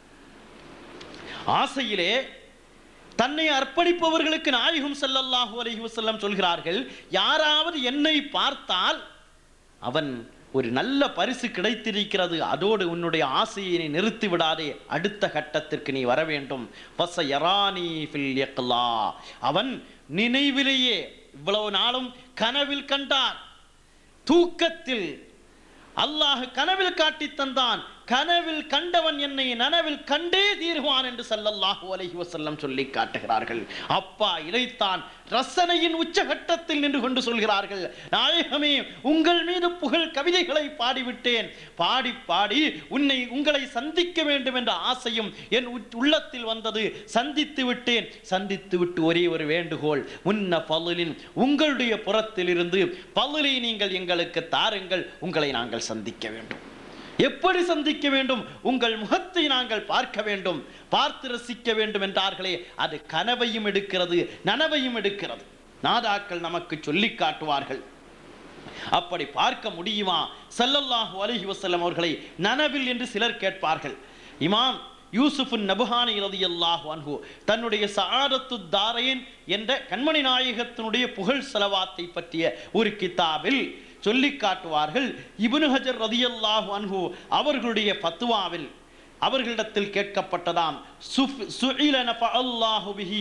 A: ஆசையிலே தன்னை அர்ப்பணிப்பவர்களுக்கு நாயகம் ஸல்லல்லாஹு அலைஹி வஸல்லம் சொல்கிறார்கள் யாராவது என்னை பார்த்தால் அவன் ஒரு நல்ல பரிசு கிடைத்திருக்கிறது அதோடு உன்னுடைய ஆசையை நீ நிறுத்தி விடாதே அடுத்த கட்டத்திற்கு நீ வர வேண்டும் பச யரானி ஃபில் யக்லா அவன் நினைவிலேயே இவ்வளவு நாளும் கனவில் கண்டான் தூக்கத்தில் அல்லாஹ் கனவில் காட்டி தந்தான் கனவில் கண்டவன் என்னை நனவில் கண்டே தீர்வான் என்று ஸல்லல்லாஹு அலைஹி வஸல்லம் சொல்லி காட்டுகிறார்கள் அப்பா இதைத்தான் ரசனையின் உச்சகட்டத்தில் நின்று கொண்டு சொல்கிறார்கள் நாயகமே உங்கள் மீது புகழ் கவிதைகளை பாடிவிட்டேன் பாடி பாடி உன்னை உங்களை சந்திக்க வேண்டும் என்ற ஆசையும் என் உட்- உள்ளத்தில் வந்தது சந்தித்து விட்டேன் சந்தித்து விட்டு ஒரே ஒரு வேண்டுகோள் முன்ன பலுலின் உங்களுடைய புறத்திலிருந்து பலுலை நீங்கள் எங்களுக்கு தாருங்கள் உங்களை நாங்கள் சந்திக்க வேண்டும் எப்படி சந்திக்க வேண்டும் உங்கள் முகத்தை நாங்கள் பார்க்க வேண்டும் பார்த்து ரசிக்க வேண்டும் என்றார்களே அது கனவையும் எடுக்கிறது நனவையும் எடுக்கிறது நாதாக்கள் நமக்கு சொல்லி காட்டுவார்கள் அப்படி பார்க்க முடியுமா ஸல்லல்லாஹு அலைஹி வஸல்லம் அவர்களை நனவில் என்று சிலர் கேட்பார்கள் இமாம் யூசுஃபுன் நபுஹானி ரலியல்லாஹு அன்ஹு தன்னுடைய சஆதத்து தாரைன் என்ற கண்மணி நாயகத்தினுடைய புகழ் செலவாத்தை பற்றிய ஒரு கிதாபில் சொல்லி காட்டுவார்கள் இப்னு ஹஜர் ரதியல்லாஹு அன்ஹு அவர்களுடைய ஃபத்வாவில் அவர்களிடத்தில் கேட்கப்பட்டதாம் சுஃப் சுஇல நஃபஅல்லாஹு பிஹி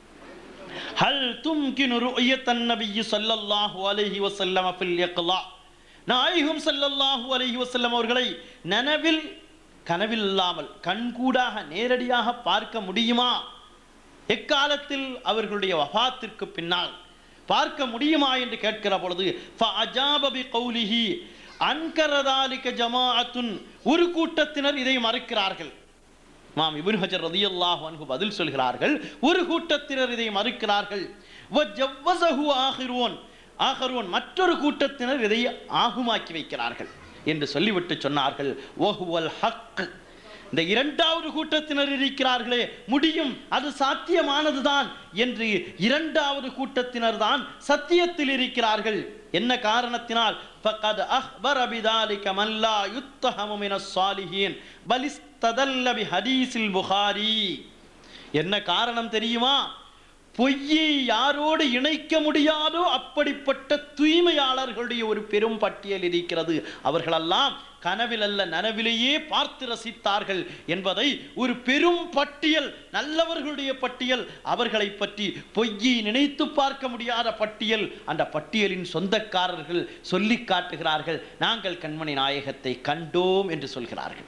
A: ஹல் தும்கினு ருஅயத்தன் நபிய் ஸல்லல்லாஹு அலைஹி வஸல்லம் ஃபில் இக்லா நாயகம் ஸல்லல்லாஹு அலைஹி வஸல்லம் அவர்களை நனவில் கனவில் இல்லாமல் கண்கூடாக நேரடியாக பார்க்க முடியுமா எக்காலத்தில் அவர்களுடைய வஃபாத்திற்கு பின்னால் பார்க்க முடியுமா என்று கேட்கிற பொழுது ஃபஅஜாப பிகௌலிஹி அன்கர ذلك ஜமாஅத்துன் ஒரு கூட்டத்தினர் இதை மறுக்கிறார்கள் மாம் இப்னு ஹஜர் ரலியல்லாஹு அன்ஹு பதில் சொல்கிறார்கள் ஒரு கூட்டத்தினர் இதை மறுக்கிறார்கள் வஜவ்வஸஹு ஆகிரூன் ஆகரூன் மற்றொரு கூட்டத்தினர் இதை ஆகுமாக்கி வைக்கிறார்கள் என்று சொல்லிவிட்டு சொன்னார்கள் வஹுவல் ஹக் இந்த இரண்டாவது கூட்டத்தினர் இருக்கிறார்களே முடியும் அது சாத்தியமானதுதான் என்று இரண்டாவது கூட்டத்தினர் தான் சத்தியத்தில் இருக்கிறார்கள் என்ன காரணத்தினால் فقد أخبر بذلك من لا يتهم من الصالحين بل استدل بحديث البخاري என்ன காரணம் தெரியுமா பொய்யை யாரோடு இணைக்க முடியாதோ அப்படிப்பட்ட தூய்மையாளர்களுடைய ஒரு பெரும் பட்டியல் இருக்கிறது அவர்களெல்லாம் கனவில் அல்ல நனவிலேயே பார்த்து ரசித்தார்கள் என்பதை ஒரு பெரும் பட்டியல் நல்லவர்களுடைய பட்டியல் அவர்களை பற்றி பொய்யை நினைத்து பார்க்க முடியாத பட்டியல் அந்த பட்டியலின் சொந்தக்காரர்கள் சொல்லி காட்டுகிறார்கள் நாங்கள் கண்மணி நாயகத்தை கண்டோம் என்று சொல்கிறார்கள்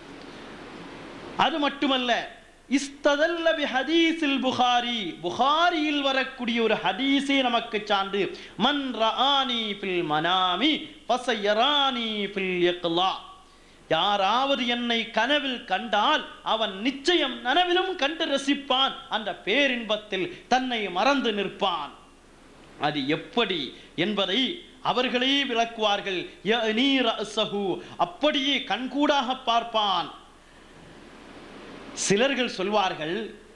A: அது மட்டுமல்ல இஸ்ததல்ல பி ஹதீஸில் புகாரி புகாரியில் வரக்கூடிய ஒரு ஹதீஸே நமக்கு சான்று மன் ரஆனி ஃபில் மனாமி ஃபசயரானி ஃபில் யக்லா யாராவது என்னை கனவில் கண்டால் அவன் நிச்சயம் நனவிலும் கண்டு ரசிப்பான் அந்த பேரின்பத்தில் தன்னை மறந்து நிற்பான் அது எப்படி என்பதை அவர்களே விளக்குவார்கள் யஅனி ரஅஸஹு. அப்படியே கண்கூடாக பார்ப்பான் சிலர்கள் சொல்வார்கள்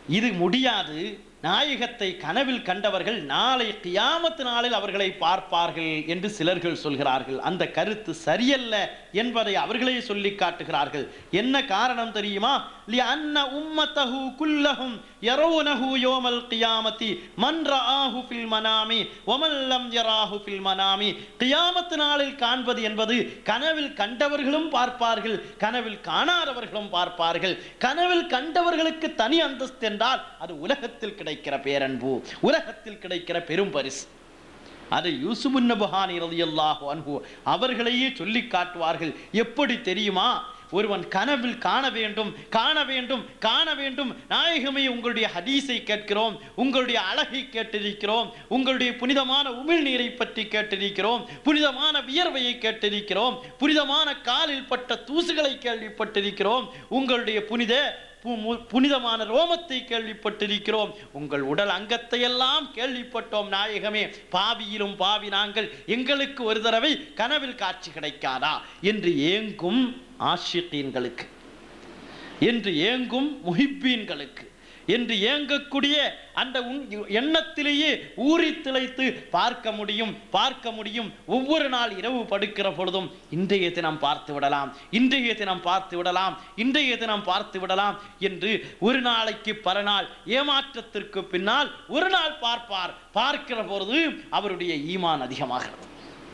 A: இது முடியாது நாயகத்தை கனவில் கண்டவர்கள் நாளை கியாமத்து நாளில் அவர்களை பார்ப்பார்கள் என்று சிலர்கள் சொல்கிறார்கள் அந்த கருத்து சரியல்ல என்பதை அவர்களே சொல்லி காட்டுகிறார்கள் என்ன காரணம் தெரியுமா لأن أمته كلهم يرونه يوم القيامة من رآه في المنام ومن لم يراه في المنام கியாமத்து நாளில் காண்பது என்பது கனவில் கண்டவர்களும் பார்ப்பார்கள் கனவில் காணாதவர்களும் பார்ப்பார்கள் கனவில் கண்டவர்களுக்கு தனி அந்தஸ்து என்றால் அது உலகத்தில் கிடைக்கிற பேரன்பு உலகத்தில் கிடைக்கிற பெரும் பரிசு அதை யூசுபுன் நபுஹானி ரலியல்லாஹு அன்ஹு அவர்களையே சொல்லி காட்டுவார்கள் எப்படி தெரியுமா ஒருவன் கனவில் காண வேண்டும் காண வேண்டும் காண வேண்டும் நாயகமே உங்களுடைய ஹதீஸை கேட்கிறோம் உங்களுடைய அழகை கேட்டிருக்கிறோம் உங்களுடைய புனிதமான உமிழ்நீரை பற்றி கேட்டிருக்கிறோம் புனிதமான வியர்வையை கேட்டிருக்கிறோம் புனிதமான காலில் பட்ட தூசுகளை கேள்விப்பட்டிருக்கிறோம் உங்களுடைய புனித பு- மு- புனிதமான ரோமத்தை கேள்விப்பட்டிருக்கிறோம் உங்கள் உடல் அங்கத்தை எல்லாம் கேள்விப்பட்டோம் நாயகமே பாவியிலும் பாவி நாங்கள் எங்களுக்கு ஒரு தடவை கனவில் காட்சி கிடைக்காதா என்று ஏங்கும் ஆஷிகீன்களுக்கு என்று ஏங்கும் முஹிப்பீன்களுக்கு என்று ஏங்கக்கூடிய அந்த உன்- எண்ணத்திலேயே ஊறி திளைத்து பார்க்க முடியும் பார்க்க முடியும் ஒவ்வொரு நாள் இரவு படுக்கிற பொழுதும் இன்றைய தினம் பார்த்து விடலாம் இன்றைய தினம் பார்த்து விடலாம் இன்றைய தினம் பார்த்து விடலாம் என்று ஒரு நாளைக்கு பரநாள் ஏமாற்றத்திற்கு பின்னால் ஒரு நாள் பார்ப்பார் பார்க்கிற பொழுது அவருடைய ஈமான் அதிகமாகிறது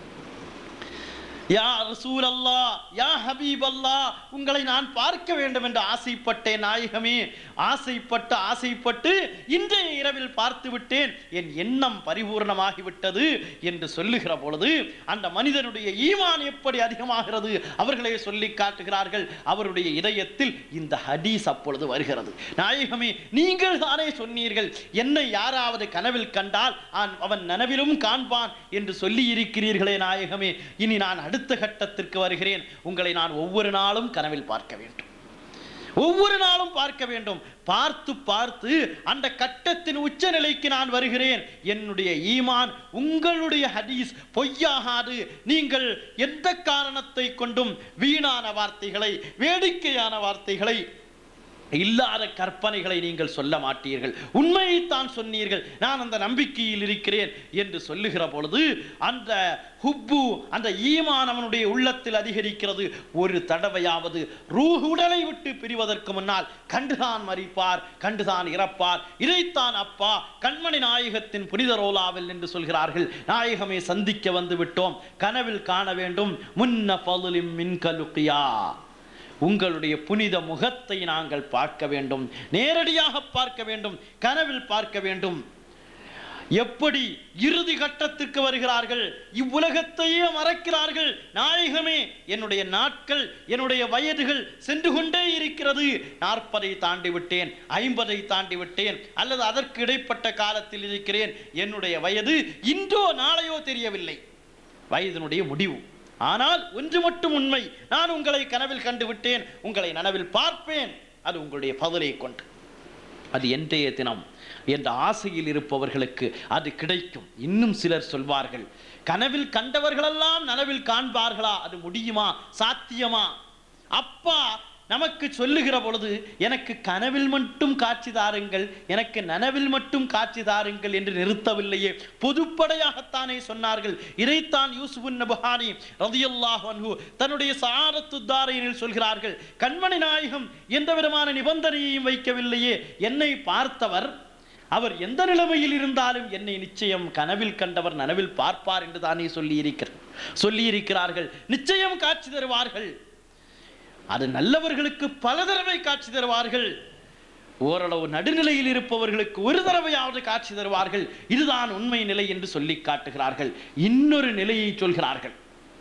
A: யா ரசூல் அல்லா யா ஹபீப் அல்லா உங்களை நான் பார்க்க வேண்டும் என்று ஆசைப்பட்டேன் நாயகமே ஆசைப்பட்டு ஆசைப்பட்டு இன்றைய இரவில் பார்த்து விட்டேன் என் எண்ணம் பரிபூர்ணமாகி விட்டது என்று சொல்லுகிற பொழுது அந்த மனிதனுடைய ஈமான் எப்படி அதிகமாகிறது அவர்களே சொல்லி காட்டுகிறார்கள் அவருடைய இதயத்தில் இந்த ஹதீஸ் அப்பொழுது வருகிறது நாயகமே நீங்கள் தானே சொன்னீர்கள் என்னை யாராவது கனவில் கண்டால் ஆன்- அவன் நனவிலும் காண்பான் என்று சொல்லி இருக்கிறீர்களே நாயகமே இனி நான் அடுத்த கட்டத்திற்கு வருகிறேன் உங்களை நான் ஒவ்வொரு நாளும் கனவில் பார்க்க வேண்டும் ஒவ்வொரு நாளும் பார்க்க வேண்டும் பார்த்து பார்த்து அந்த கட்டத்தின் உச்ச நிலைக்கு நான் வருகிறேன் என்னுடைய ஈமான் உங்களுடைய ஹதீஸ் பொய்யாகாது நீங்கள் எந்த காரணத்தை கொண்டும் வீணான வார்த்தைகளை வேடிக்கையான வார்த்தைகளை இல்லாத கற்பனைகளை நீங்கள் சொல்ல மாட்டீர்கள் உண்மையைத்தான் சொன்னீர்கள் நான் அந்த நம்பிக்கையில் இருக்கிறேன் என்று சொல்லுகிற பொழுது அந்த ஹுப்பு அந்த ஈமான் அவனுடைய உள்ளத்தில் அதிகரிக்கிறது ஒரு தடவையாவது ரூஹ் உடலை விட்டு பிரிவதற்கு முன்னால் கண்டுதான் மறிப்பார் கண்டுதான் இறப்பார் இதைத்தான் அப்பா கண்மணி நாயகத்தின் புனித ரோலாவில் என்று சொல்கிறார்கள் நாயகமே சந்திக்க வந்து விட்டோம் கனவில் காண வேண்டும் முன்ன பலுலிம் மின்கலுக்கியா உங்களுடைய புனித முகத்தை நாங்கள் பார்க்க வேண்டும் நேரடியாக பார்க்க வேண்டும் கனவில் பார்க்க வேண்டும் எப்படி இறுதி கட்டத்துக்கு வருகிறார்கள் இவ்வுலகத்தையே மறக்கிறார்கள் நாயகமே என்னுடைய நாட்கள் என்னுடைய வயதுகள் சென்று கொண்டே இருக்கிறது நாற்பதை தாண்டி விட்டேன் ஐம்பதை தாண்டி விட்டேன் அல்லது அதற்கு இடைப்பட்ட காலத்தில் இருக்கிறேன் என்னுடைய வயது இன்றோ நாளையோ தெரியவில்லை வயதினுடைய முடிவு ஆனால் ஒன்று மட்டும் உண்மை நான் உங்களை கனவில் கண்டு விட்டேன் உங்களை நனவில் பார்ப்பேன் அது உங்களுடைய பதிலை கொண்டு அது என்றைய தினம் என்ற ஆசையில் இருப்பவர்களுக்கு அது கிடைக்கும் இன்னும் சிலர் சொல்வார்கள் கனவில் கண்டவர்களெல்லாம் நனவில் காண்பார்களா அது முடியுமா சாத்தியமா அப்பா நமக்கு சொல்லுகிற பொழுது எனக்கு கனவில் மட்டும் காட்சி தாருங்கள் எனக்கு நனவில் மட்டும் காட்சி தாருங்கள் என்று நிறுத்தவில்லையே பொதுப்படையாகத்தானே சொன்னார்கள் இதைத்தான் யூசுஃபுன் நபுஹானி ரதியல்லாஹு அன்ஹு தன்னுடைய சாரத்து தாரையினில் சொல்கிறார்கள் கண்மணி நாயகம் எந்த விதமான நிபந்தனையையும் வைக்கவில்லையே என்னை பார்த்தவர் அவர் எந்த நிலைமையில் இருந்தாலும் என்னை நிச்சயம் கனவில் கண்டவர் நனவில் பார்ப்பார் என்று தானே சொல்லி இருக்கிறார் சொல்லி இருக்கிறார்கள் நிச்சயம் காட்சி தருவார்கள் அது நல்லவர்களுக்கு பல தடவை காட்சி தருவார்கள் ஓரளவு நடுநிலையில் இருப்பவர்களுக்கு ஒரு தடவையாவது காட்சி தருவார்கள் இதுதான் உண்மை நிலை என்று சொல்லி காட்டுகிறார்கள் இன்னொரு நிலையை சொல்கிறார்கள்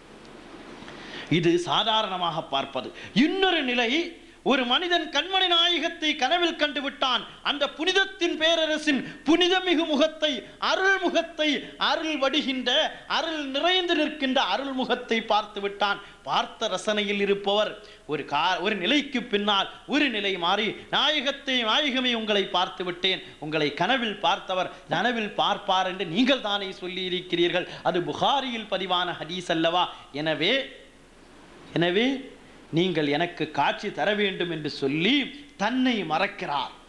A: இது சாதாரணமாக பார்ப்பது இன்னொரு நிலை ஒரு மனிதன் கண்மணி நாயகத்தை கனவில் கண்டு விட்டான் அந்த புனிதத்தின் பேரரசின் புனிதமிகு முகத்தை அருள் முகத்தை அருள் வடிகின்ற அருள் நிறைந்து நிற்கின்ற அருள் முகத்தை பார்த்து விட்டான் பார்த்த ரசனையில் இருப்பவர் ஒரு கா ஒரு நிலைக்கு பின்னால் ஒரு நிலை மாறி நாயகத்தை நாயகமே உங்களை பார்த்து விட்டேன் உங்களை கனவில் பார்த்தவர் நனவில் பார்ப்பார் என்று நீங்கள் தானே சொல்லி இருக்கிறீர்கள் அது புகாரியில் பதிவான ஹதீஸ் அல்லவா எனவே எனவே நீங்கள் எனக்கு காட்சி தர வேண்டும் என்று சொல்லி தன்னை மறக்கிறார்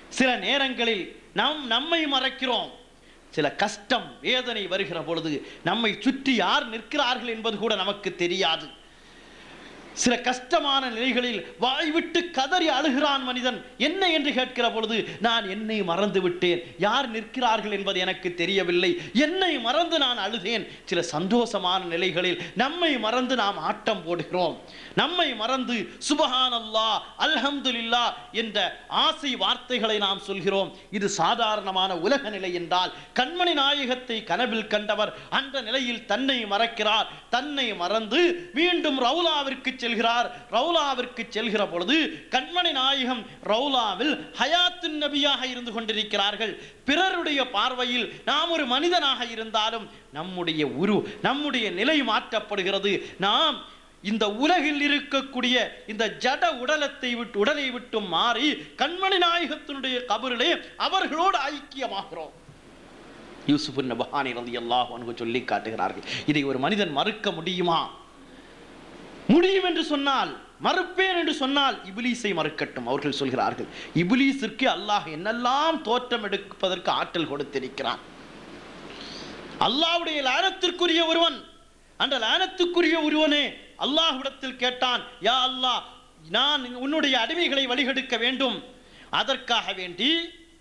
A: சில நேரங்களில் நாம் நம்மை மறக்கிறோம் சில கஷ்டம் வேதனை வருகிற பொழுது நம்மை சுற்றி யார் நிற்கிறார்கள் என்பது கூட நமக்கு தெரியாது சில கஷ்டமான நிலைகளில் வாய்விட்டு கதறி அழுகிறான் மனிதன் என்ன என்று கேட்கிற பொழுது நான் என்னை மறந்து விட்டேன் யார் நிற்கிறார்கள் என்பது எனக்கு தெரியவில்லை என்னை மறந்து நான் அழுதேன் சில சந்தோஷமான நிலைகளில் நம்மை மறந்து நாம் ஆட்டம் போடுகிறோம் நம்மை மறந்து சுபஹான் அல்லா அல்ஹம்துலில்லா என்ற ஆசை வார்த்தைகளை நாம் சொல்கிறோம் இது சாதாரணமான உலக நிலை என்றால் கண்மணி நாயகத்தை கனவில் கண்டவர் அந்த நிலையில் தன்னை மறக்கிறார் தன்னை மறந்து மீண்டும் ரவுலாவிற்கு செல்கிறார் ரவுலாவிற்கு செல்கிற பொழுது கண்மணி நாயகம் ரவுலாவில் ஹயாத்துன் நபியாக இருந்து கொண்டிருக்கிறார்கள் பிறருடைய பார்வையில் நாம் ஒரு மனிதனாக இருந்தாலும் நம்முடைய உரு நம்முடைய நிலை மாற்றப்படுகிறது நாம் இந்த உலகில் இருக்கக்கூடிய இந்த ஜட உடலத்தை விட்டு உடலை விட்டு மாறி கண்மணி நாயகத்தினுடைய கபரிலே அவர்களோடு ஐக்கியமாகிறோம் யூசுப் நபஹானி ரதி அல்லாஹ் சொல்லி காட்டுகிறார்கள் இதை ஒரு மனிதன் மறுக்க முடியுமா முடியும் என்று சொன்னால் மறுப்பேன் என்று சொன்னால் இபிலீஸை மறுக்கட்டும் அவர்கள் சொல்கிறார்கள் இபிலீஸிற்கு அல்லாஹ் என்னெல்லாம் தோற்றம் எடுப்பதற்கு ஆற்றல் கொடுத்திருக்கிறான் அல்லாஹ்வுடைய லானத்திற்குரிய ஒருவன் அந்த லானத்துக்குரிய ஒருவனே அல்லாஹ்விடத்தில் கேட்டான் யா அல்லாஹ் நான் உன்னுடைய அடிமைகளை வழிகெடுக்க வேண்டும் அதற்காக வேண்டி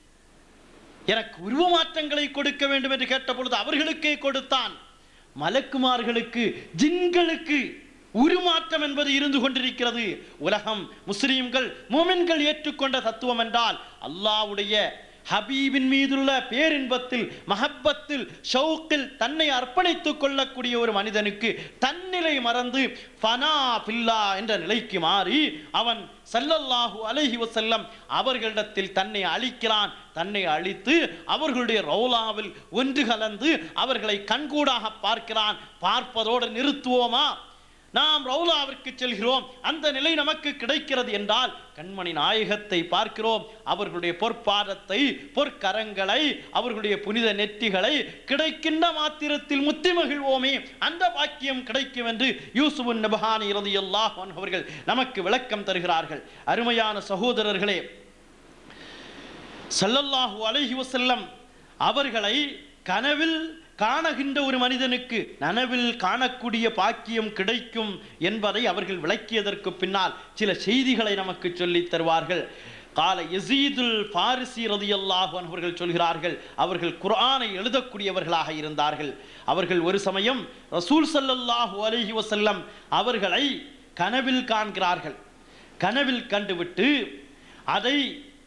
A: எனக்கு உருவமாற்றங்களை கொடுக்க வேண்டும் என்று கேட்ட பொழுது அவர்களுக்கே கொடுத்தான் மலக்குமார்களுக்கு ஜின்களுக்கு உருமாற்றம் என்பது இருந்து கொண்டிருக்கிறது உலகம் முஸ்லீம்கள் மோமின்கள் ஏற்றுக்கொண்ட தத்துவம் என்றால் அல்லாஹ்வுடைய ஹபீபின் மீதுள்ள பேரின்பத்தில் மஹப்பத்தில் ஷவுக்கில் தன்னை அர்ப்பணித்துக் கொள்ளக்கூடிய ஒரு மனிதனுக்கு தன்னிலை மறந்து ஃபனா பில்லா என்ற நிலைக்கு மாறி அவன் சல்லல்லாஹு அலைஹி வஸல்லம் அவர்களிடத்தில் தன்னை அழிக்கிறான் தன்னை அழித்து அவர்களுடைய ரௌலாவில் ஒன்று கலந்து அவர்களை கண்கூடாக பார்க்கிறான் பார்ப்பதோடு நிறுத்துவோமா நாம் ரவுலாவிற்கு செல்கிறோம் அந்த நிலை நமக்கு கிடைக்கிறது என்றால் கண்மணி நாயகத்தை பார்க்கிறோம் அவர்களுடைய பொற்பாதத்தை பொற்கரங்களை அவர்களுடைய புனித நெற்றிகளை கிடைக்கின்ற மாத்திரத்தில் முத்தி மகிழ்வோமே அந்த பாக்கியம் கிடைக்கும் என்று யூசுபுன் நபஹானி ரலியல்லாஹு அன்ஹு அவர்கள் நமக்கு விளக்கம் தருகிறார்கள் அருமையான சகோதரர்களே ஸல்லல்லாஹு அலைஹி வஸல்லம் அவர்களை கனவில் காணுகின்ற ஒரு மனிதனுக்கு நனவில் காணக்கூடிய பாக்கியம் கிடைக்கும் என்பதை அவர்கள் விளக்கியதற்கு பின்னால் சில செய்திகளை நமக்கு சொல்லித் தருவார்கள் கால யசீதுல் பாரிசி ரதியல்லாஹு அவர்கள் சொல்கிறார்கள் அவர்கள் குர்ஆனை எழுதக்கூடியவர்களாக இருந்தார்கள் அவர்கள் ஒரு சமயம் ரசூல் ஸல்லல்லாஹு அலைஹி வஸல்லம் அவர்களை கனவில் காண்கிறார்கள் கனவில் கண்டுவிட்டு அதை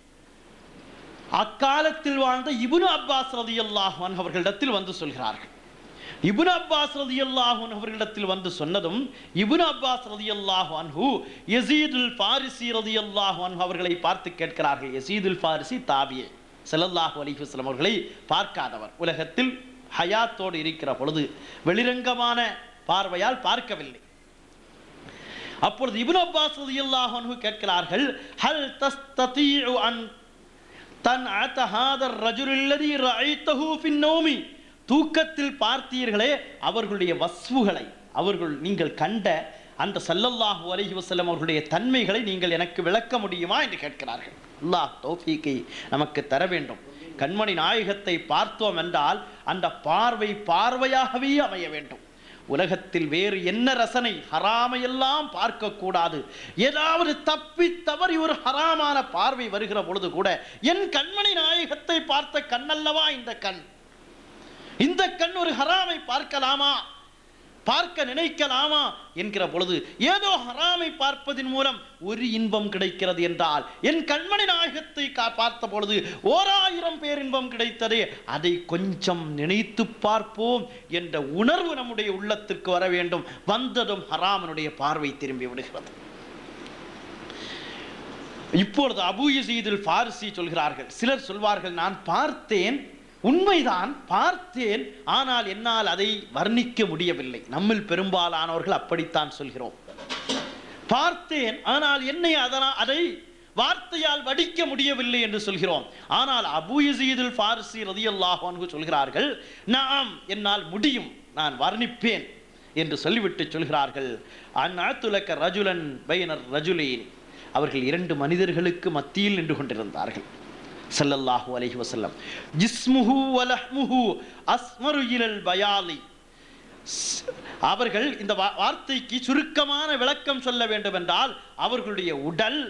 A: அக்காலத்தில் வாழ்ந்த இப்னு அப்பாஸ் ரலியல்லாஹு அன்ஹு அவர்களிடத்தில் வந்து சொல்கிறார்கள் இப்னு அப்பாஸ் ரலியல்லாஹு அன்ஹு அவர்களிடத்தில் வந்து சொன்னதும் இப்னு அப்பாஸ் ரலியல்லாஹு அன்ஹு யஸீதுல் ஃபாரிசி ரலியல்லாஹு அன்ஹு அவர்களை பார்த்து கேட்கிறார்கள் யஸீதுல் ஃபாரிசி தாபியே ஸல்லல்லாஹு அலைஹி வஸல்லம் அவர்களை பார்க்காதவர் உலகத்தில் ஹயாத்தோடு இருக்கிற பொழுது வெளிரங்கமான பார்வையால் பார்க்கவில்லை அப்பொழுது இப்னு அப்பாஸ் ரலியல்லாஹு அன்ஹு கேட்கிறார்கள் ஹல் தஸ்ததீஉ அன் தன் அத்தஹாதர் ரஜுல்லதி ரஐத்தஹு ஃபின் நௌமி தூக்கத்தில் பார்த்தீர்களே அவர்களுடைய வஸ்வுகளை அவர்கள் நீங்கள் கண்ட அந்த சல்லல்லாஹு அலைஹி வஸல்லம் அவர்களுடைய தன்மைகளை நீங்கள் எனக்கு விளக்க முடியுமா என்று கேட்கிறார்கள் அல்லாஹ் தௌஃபீக்கை நமக்கு தர வேண்டும் கண்மணி நாயகத்தை பார்த்தோம் என்றால் அந்த பார்வை பார்வையாகவே அமைய வேண்டும் உலகத்தில் வேறு என்ன ரசனை ஹராமையெல்லாம் பார்க்க கூடாது ஏதாவது தப்பி தவறி ஒரு ஹராமான பார்வை வருகிற பொழுது கூட என் கண்மணி நாயகத்தை பார்த்த கண்ணல்லவா இந்த கண் இந்த கண் ஒரு ஹராமை பார்க்கலாமா பார்க்க நினைக்கலாமா என்கிற பொழுது ஏதோ ஹராமை பார்ப்பதின் மூலம் ஒரு இன்பம் கிடைக்கிறது என்றால் என் கண்மணி நாயகத்தை கா- பார்த்த பொழுது ஓராயிரம் பேர் இன்பம் கிடைத்ததே அதை கொஞ்சம் நினைத்து பார்ப்போம் என்ற உணர்வு நம்முடைய உள்ளத்திற்கு வர வேண்டும் வந்ததும் ஹராமனுடைய பார்வை திரும்பி விடுகிறது இப்பொழுது அபு யசீதுல் ஃபாரிசி சொல்கிறார்கள் சிலர் சொல்வார்கள் நான் பார்த்தேன் உண்மைதான் பார்த்தேன் ஆனால் என்னால் அதை வர்ணிக்க முடியவில்லை நம்மில் பெரும்பாலானவர்கள் அப்படித்தான் சொல்கிறோம் பார்த்தேன் ஆனால் என்னை அதனால் அதை வார்த்தையால் வடிக்க முடியவில்லை என்று சொல்கிறோம் ஆனால் அபு யசீதுல் ஃபாரிசி ரதியல்லாஹு அன்ஹு சொல்கிறார்கள் நாம் என்னால் முடியும் நான் வர்ணிப்பேன் என்று சொல்லிவிட்டு சொல்கிறார்கள் அந்நாத்துலக்க ரஜுலன் பைனர் ரஜுலேன் அவர்கள் இரண்டு மனிதர்களுக்கு மத்தியில் நின்று கொண்டிருந்தார்கள் ஸல்லல்லாஹு அலைஹி வஸல்லம் ஜிஸ்முஹு வலஹ்முஹு அஸ்மரு இலல் பயாலி ஸ்- அவர்கள் இந்த வா- வார்த்தைக்கு சுருக்கமான விளக்கம் சொல்ல வேண்டும் என்றால் அவர்களுடைய உடல்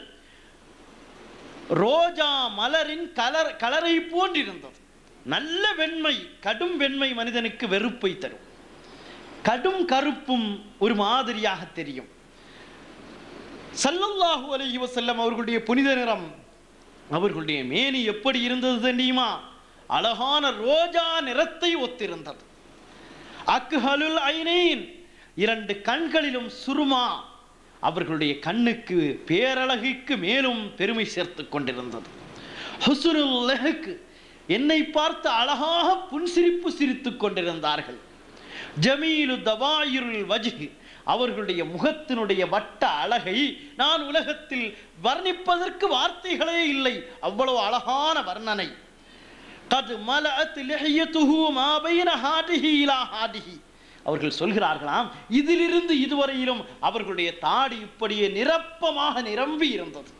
A: ரோஜா மலரின் கலர் கலரை போன்றிருந்தது நல்ல வெண்மை கடும் வெண்மை மனிதனுக்கு வெறுப்பை தரும் கடும் கருப்பும் ஒரு மாதிரியாக தெரியும் ஸல்லல்லாஹு அலைஹி வஸல்லம் அவர்களுடைய புனித நிறம் அவர்களுடைய மேனி எப்படி இருந்தது தெரியுமா அழகான ரோஜா நிறத்தை ஒத்திருந்தது அக்ஹலுல் ஐனைன் இரண்டு கண்களிலும் சுருமா அவர்களுடைய கண்ணுக்கு பேரழகுக்கு மேலும் பெருமை சேர்த்து கொண்டிருந்தது ஹுசுனுல் லஹ்க் என்னை பார்த்து அழகாக புன்சிரிப்பு சிரித்துக் கொண்டிருந்தார்கள் ஜமீலு தவாயிருல் வஜ்ஹ் அவர்களுடைய முகத்தினுடைய வட்ட அழகை நான் உலகத்தில் வர்ணிப்பதற்கு வார்த்தைகளே இல்லை அவ்வளவு அழகான வர்ணனை கது மலஅத் லிஹியத்துஹு மா பைன ஹாதிஹி இலா ஹாதிஹி அவர்கள் சொல்கிறார்களாம் இதிலிருந்து இதுவரையிலும் அவர்களுடைய தாடி இப்படியே நிரப்பமாக நிரம்பி இருந்தது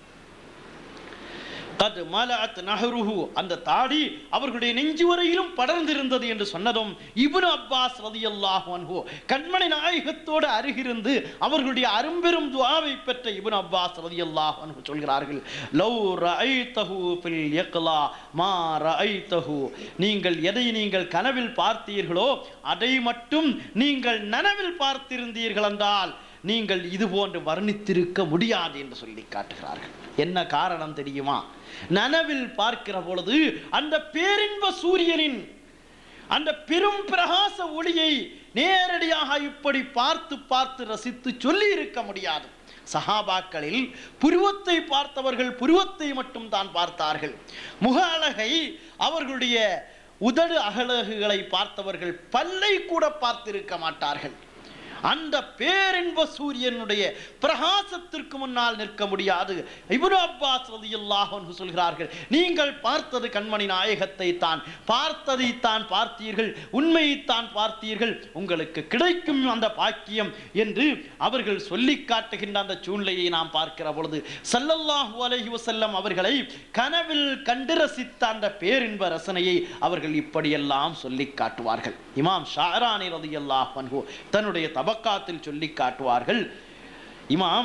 A: கது மலஅத் நஹருஹு அந்த தாடி அவர்களுடைய நெஞ்சு வரையிலும் படர்ந்திருந்தது என்று சொன்னதும் இப்னு அப்பாஸ் ரலியல்லாஹு அன்ஹு கண்மணி நாயகத்தோடு அருகிருந்து அவர்களுடைய அரும்பெரும் துஆவை பெற்ற இப்னு அப்பாஸ் ரலியல்லாஹு அன்ஹு சொல்கிறார்கள் லவ் ரஅய்தஹு ஃபில் யக்லா மா ரஅய்தஹு நீங்கள் எதை நீங்கள் கனவில் பார்த்தீர்களோ அதை மட்டும் நீங்கள் நனவில் பார்த்திருந்தீர்கள் என்றால் நீங்கள் இது போன்று வர்ணித்திருக்க முடியாது என்று சொல்லி காட்டுகிறார்கள் என்ன காரணம் தெரியுமா நனவில் பார்க்கிற பொழுது அந்த பேரின்ப சூரியனின் அந்த பெரும் பிரகாச ஒளியை நேரடியாக இப்படி பார்த்து பார்த்து ரசித்து சொல்லி இருக்க முடியாது சஹாபாக்களில் புருவத்தை பார்த்தவர்கள் புருவத்தை மட்டும் தான் பார்த்தார்கள் முக அழகை அவர்களுடைய உதடு அகலகுகளை பார்த்தவர்கள் பல்லை கூட பார்த்திருக்க மாட்டார்கள் அந்த பேரின்ப சூரியனுடைய பிரகாசத்திற்கு முன்னால் நிற்க முடியாது இப்னு அப்பாஸ் ரலியல்லாஹு அன்ஹு சொல்கிறார்கள் நீங்கள் பார்த்தது கண்மணி நாயகத்தை தான் பார்த்ததை தான் பார்த்தீர்கள் உண்மையைத்தான் பார்த்தீர்கள் உங்களுக்கு கிடைக்கும் அந்த பாக்கியம் என்று அவர்கள் சொல்லி காட்டுகின்ற அந்த சூழ்நிலையை நாம் பார்க்கிற பொழுது ஸல்லல்லாஹு அலைஹி வஸல்லம் அவர்களை கனவில் கண்டு ரசித்த அந்த பேரின்ப ரசனையை அவர்கள் இப்படியெல்லாம் சொல்லி காட்டுவார்கள் இமாம் ஷாரானி ரலியல்லாஹு அன்ஹு தன்னுடைய தபக்காத்தில் சொல்லி காட்டுவார்கள் இமாம்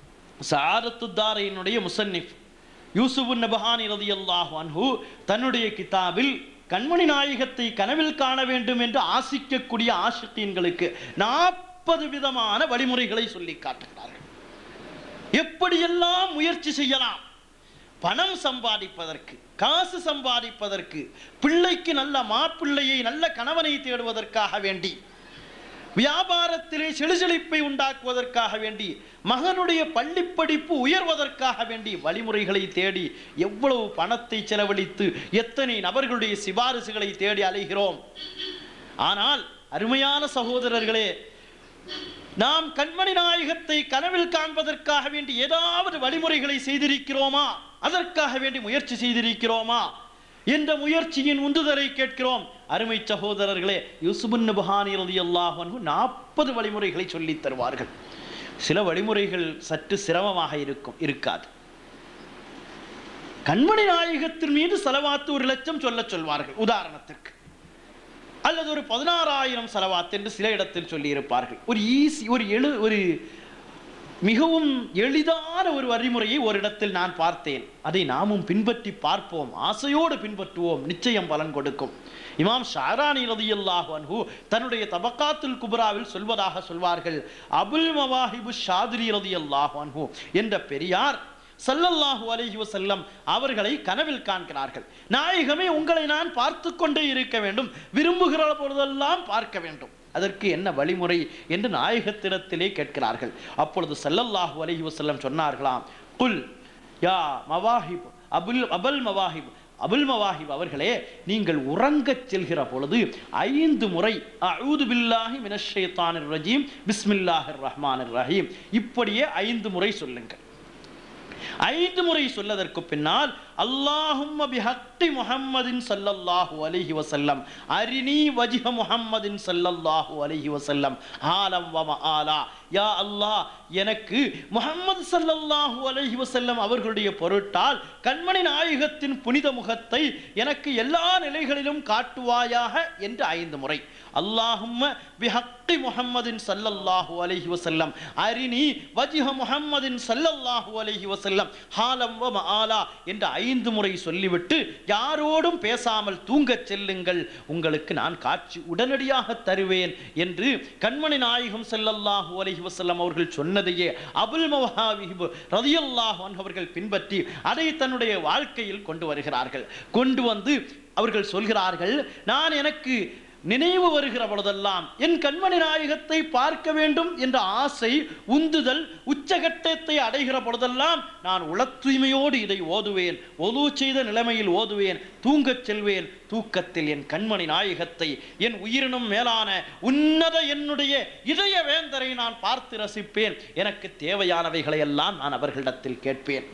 A: சாரத்துத்தாரையினுடைய முசன்னிஃப் யூசுப் நபஹானி ரலியல்லாஹு அன்ஹு தன்னுடைய கிதாபில் கண்மணி நாயகத்தை கனவில் காண வேண்டும் என்று ஆசிக்கக்கூடிய ஆசித்தீன்களுக்கு நாற்பது விதமான வழிமுறைகளை சொல்லி காட்டுகிறார்கள் எப்படியெல்லாம் முயற்சி செய்யலாம் பணம் சம்பாதிப்பதற்கு காசு சம்பாதிப்பதற்கு பிள்ளைக்கு நல்ல மாப்பிள்ளையை நல்ல கணவனை தேடுவதற்காக வேண்டி வியாபாரத்திலே செழுசெழிப்பை உண்டாக்குவதற்காக வேண்டி மகனுடைய பள்ளிப்படிப்பு உயர்வதற்காக வேண்டி வழிமுறைகளை தேடி எவ்வளவு பணத்தை செலவழித்து எத்தனை நபர்களுடைய சிபாரிசுகளை தேடி அலைகிறோம் ஆனால் அருமையான சகோதரர்களே நாம் கண்மணி நாயகத்தை கனவில் காண்பதற்காக வேண்டி ஏதாவது வழிமுறைகளை செய்திருக்கிறோமா அதற்காக வேண்டி முயற்சி செய்திருக்கிறோமா என்ற முயற்சியின் உந்துதலை கேட்கிறோம் அருமை சகோதரர்களே யூசுபுன் நபஹானி ரலியல்லாஹு அன்ஹு நாற்பது வழிமுறைகளை சொல்லித் தருவார்கள் சில வழிமுறைகள் சற்று சிரமமாக இருக்கும் இருக்காது கண்மணி நாயகத்தின் மீது செலவாத்து ஒரு லட்சம் சொல்ல சொல்வார்கள் உதாரணத்திற்கு அல்லது ஒரு பதினாறாயிரம் செலவாத் என்று சில இடத்தில் சொல்லியிருப்பார்கள் ஒரு ஈஸி ஒரு எழு ஒரு மிகவும் எளிதான ஒரு வழிமுறையை ஒரு இடத்தில் நான் பார்த்தேன் அதை நாமும் பின்பற்றி பார்ப்போம் ஆசையோடு பின்பற்றுவோம் நிச்சயம் பலன் கொடுக்கும் இமாம் ஷாரானி ரதியல்லாஹு அன்ஹு தன்னுடைய தபக்காத்துல் குப்ராவில் சொல்வதாக சொல்வார்கள் அபுல் மவாஹிபு ஷாதிரி ரதியல்லாஹு அன்ஹு என்ற பெரியார் ஸல்லல்லாஹு அலைஹி வஸல்லம் அவர்களை கனவில் காண்கிறார்கள் நாயகமே உங்களை நான் பார்த்து கொண்டே இருக்க வேண்டும் விரும்புகிற பொழுதெல்லாம் பார்க்க வேண்டும் அதற்கு என்ன வழிமுறை என்று நாயகத்திடத்திலே கேட்கிறார்கள் அப்பொழுது ஸல்லல்லாஹு அலைஹி வஸல்லம் சொன்னார்களாம் குல் யா மவாஹிப் அபுல் அபல் மவாஹிப் அபுல் மவாஹிப் அவர்களே நீங்கள் உறங்கச் செல்கிற பொழுது ஐந்து முறை அஊது பில்லாஹி மினஷ் ஷைத்தானிர் ரஜீம் பிஸ்மில்லாஹிர் ரஹ்மானிர் ரஹீம் இப்படியே ஐந்து முறை சொல்லுங்கள் ஐந்து முறை சொல்லதற்கு பின்னால் அல்லாஹும்ம பிஹத்தி முஹம்மதின் ஸல்லல்லாஹு அலைஹி வஸல்லம் அரினி வஜ்ஹ முஹம்மதின் ஸல்லல்லாஹு அலைஹி வஸல்லம் ஆலம் வ மஆலா யா அல்லாஹ் எனக்கு முஹம்மது ஸல்லல்லாஹு அலைஹி வஸல்லம் அவர்களுடைய பொருட்டால் கண்மணி நாயகத்தின் புனித முகத்தை எனக்கு எல்லா நிலைகளிலும் காட்டுவாயாக என்று ஐந்து முறை அல்லாஹும்ம பிஹக்கி முஹம்மதின் ஸல்லல்லாஹு அலைஹி வஸல்லம் அரினி வஜ்ஹ முஹம்மதின் ஸல்லல்லாஹு அலைஹி வஸல்லம் ஹாலம் வ மஆலா என்று ஐந்து முறை சொல்லிவிட்டு யாரோடும் பேசாமல் தூங்கச் செல்லுங்கள் உங்களுக்கு நான் காட்சி உடனடியாக தருவேன் என்று கண்மணி நாயகம் ஸல்லல்லாஹு அலைஹி வஸல்லம் அவர்கள் சொன்னதையே அபுல் மவஹாபிஹ் ரலியல்லாஹு அன்ஹு அவர்கள் பின்பற்றி அதை தன்னுடைய வாழ்க்கையில் கொண்டு வருகிறார்கள் கொண்டு வந்து அவர்கள் சொல்கிறார்கள் நான் எனக்கு நினைவு வருகிற பொழுதெல்லாம் என் கண்மணி நாயகத்தை பார்க்க வேண்டும் என்ற ஆசை உந்துதல் உச்சகட்டத்தை அடைகிற பொழுதெல்லாம் நான் உள தூய்மையோடு இதை ஓதுவேன் ஒது செய்த நிலைமையில் ஓதுவேன் தூங்கச் செல்வேன் தூக்கத்தில் என் கண்மணி நாயகத்தை என் உயிரினும் மேலான உன்னத என்னுடைய இதய வேந்தரை நான் பார்த்து ரசிப்பேன் எனக்கு தேவையானவைகளை எல்லாம் நான் அவர்களிடத்தில் கேட்பேன்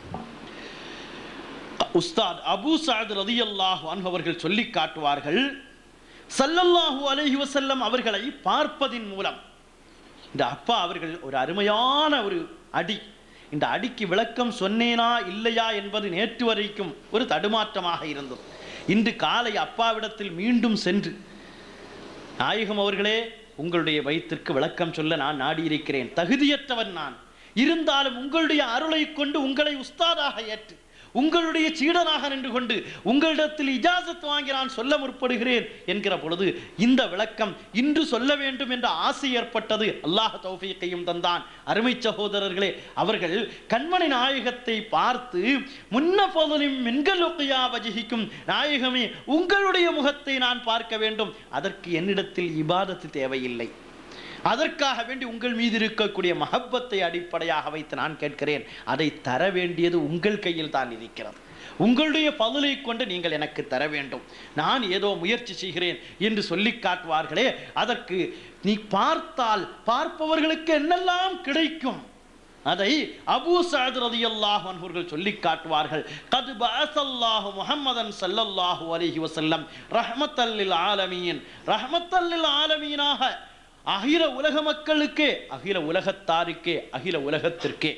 A: உஸ்தாத் அபூ சஅத் ரலியல்லாஹு அன்ஹு அவர்கள் சொல்லி காட்டுவார்கள் சல்லல்லாஹு அலைஹி வஸல்லம் அவர்களை பார்ப்பதின் மூலம் இந்த அப்பா அவர்கள் ஒரு அருமையான ஒரு அடி இந்த அடிக்கு விளக்கம் சொன்னேனா இல்லையா என்பது நேற்று வரைக்கும் ஒரு தடுமாற்றமாக இருந்தது இன்று காலை அப்பாவிடத்தில் மீண்டும் சென்று நாயகம் அவர்களே உங்களுடைய வயிற்றிற்கு விளக்கம் சொல்ல நான் நாடியிருக்கிறேன் தகுதியற்றவன் நான் இருந்தாலும் உங்களுடைய அருளை கொண்டு உங்களை உஸ்தாதாக ஏற்று உங்களுடைய சீடனாக நின்று கொண்டு உங்களிடத்தில் இஜாசத் வாங்கி நான் சொல்ல முற்படுகிறேன் என்கிற பொழுது இந்த விளக்கம் இன்று சொல்ல வேண்டும் என்ற ஆசை ஏற்பட்டது அல்லாஹ் தௌஃபீக்கையும் தந்தான் அருமை சகோதரர்களே அவர்கள் கண்மணி நாயகத்தை பார்த்து முன்ன பொருளும் மின்கலுக்கையா வஜிக்கும் நாயகமே உங்களுடைய முகத்தை நான் பார்க்க வேண்டும் அதற்கு என்னிடத்தில் இபாதத்து தேவையில்லை அதற்காக வேண்டி உங்கள் மீது இருக்கக்கூடிய மஹப்பத்தை அடிப்படையாக வைத்து நான் கேட்கிறேன் அதை தர வேண்டியது உங்கள் கையில் தான் இருக்கிறது உங்களுடைய பதிலை கொண்டு நீங்கள் எனக்கு தர வேண்டும் நான் ஏதோ முயற்சி செய்கிறேன் என்று சொல்லி காட்டுவார்களே அதற்கு நீ பார்த்தால் பார்ப்பவர்களுக்கு என்னெல்லாம் கிடைக்கும் அதை அபூ சஅத் ரலியல்லாஹு அன்ஹுர்கள் சொல்லி காட்டுவார்கள் கத் பஅஸல்லாஹு முஹம்மதன் ஸல்லல்லாஹு அலைஹி வஸல்லம் ரஹ்மத்தல் லில் ஆலமீன் ரஹ்மத்தல் லில் ஆலமீனாக அகில உலக மக்களுக்கே அகில உலகத்தாருக்கே அகில உலகத்திற்கே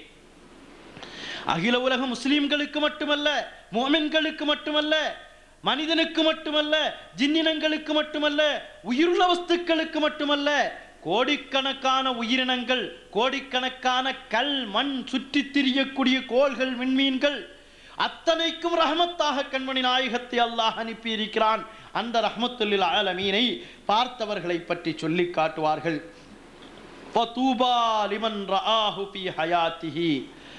A: அகில உலக முஸ்லிம்களுக்கு மட்டுமல்ல மோமின்களுக்கு மட்டுமல்ல மனிதனுக்கு மட்டுமல்ல ஜின்னினங்களுக்கு மட்டுமல்ல உயிருள்ள வஸ்துக்களுக்கு மட்டுமல்ல கோடிக்கணக்கான உயிரினங்கள் கோடிக்கணக்கான கல் மண் சுற்றித் திரியக்கூடிய கோள்கள் விண்மீன்கள் அத்தனைக்கும் ரஹமத்தாக கண்மணி நாயகத்தை அல்லாஹ் அனுப்பி இருக்கிறான் அந்த ரஹமத்துல்லில் ஆலமீனை பார்த்தவர்களை பற்றி சொல்லி காட்டுவார்கள் ஃபதூபா லிமன் ரஆஹு ஃபீ ஹயாத்திஹி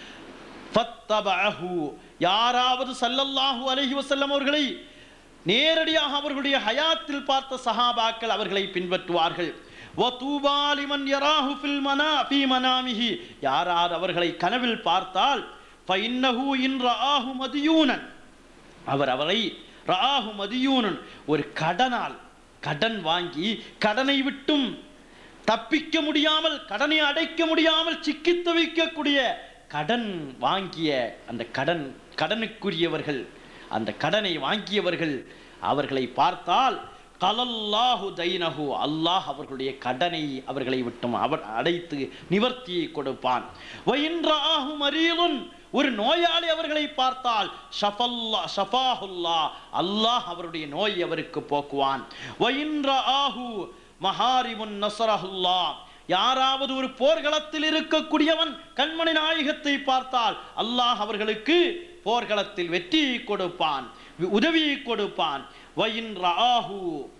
A: ஃபத்தபஅஹு யாராவது ஸல்லல்லாஹு அலைஹி வஸல்லம் அவர்களை நேரடியாக அவர்களுடைய ஹயாத்தில் பார்த்த சஹாபாக்கள் அவர்களை பின்பற்றுவார்கள் வதூபா லிமன் யராஹு ஃபில் மனா ஃபீ மனாமிஹி யாராவது அவர்களை கனவில் பார்த்தால் ஃபஇன்னஹு இன் ரஆஹு மதியூனன் அவர் அவரை ராஹு மதியூனன் ஒரு கடனால் கடன் வாங்கி கடனை விட்டும் தப்பிக்க முடியாமல் கடனை அடைக்க முடியாமல் சிக்கி தவிக்கக்கூடிய கடன் வாங்கிய அந்த கடன் கடனுக்குரியவர்கள் அந்த கடனை வாங்கியவர்கள் அவர்களை பார்த்தால் கலல்லாஹு தைனஹு அல்லாஹ் அவர்களுடைய கடனை அவர்களை விட்டும் அவர் அடைத்து நிவர்த்தியை கொடுப்பான் வயின்றாஹு மரீலுன் ஒரு நோயாளி அவர்களை பார்த்தால் ஷஃபல்லா ஷஃபாஹுல்லா அல்லாஹ் அவருடைய நோய் அவருக்கு போக்குவான் வயின்றாஹு மஹாரிமுன் நசரஹுல்லா யாராவது ஒரு போர்க்களத்தில் இருக்கக்கூடியவன் கண்மணி நாயகத்தை பார்த்தால் அல்லாஹ் அவர்களுக்கு போர்க்களத்தில் வெற்றியை கொடுப்பான் உதவியை கொடுப்பான் வயின் ராஹு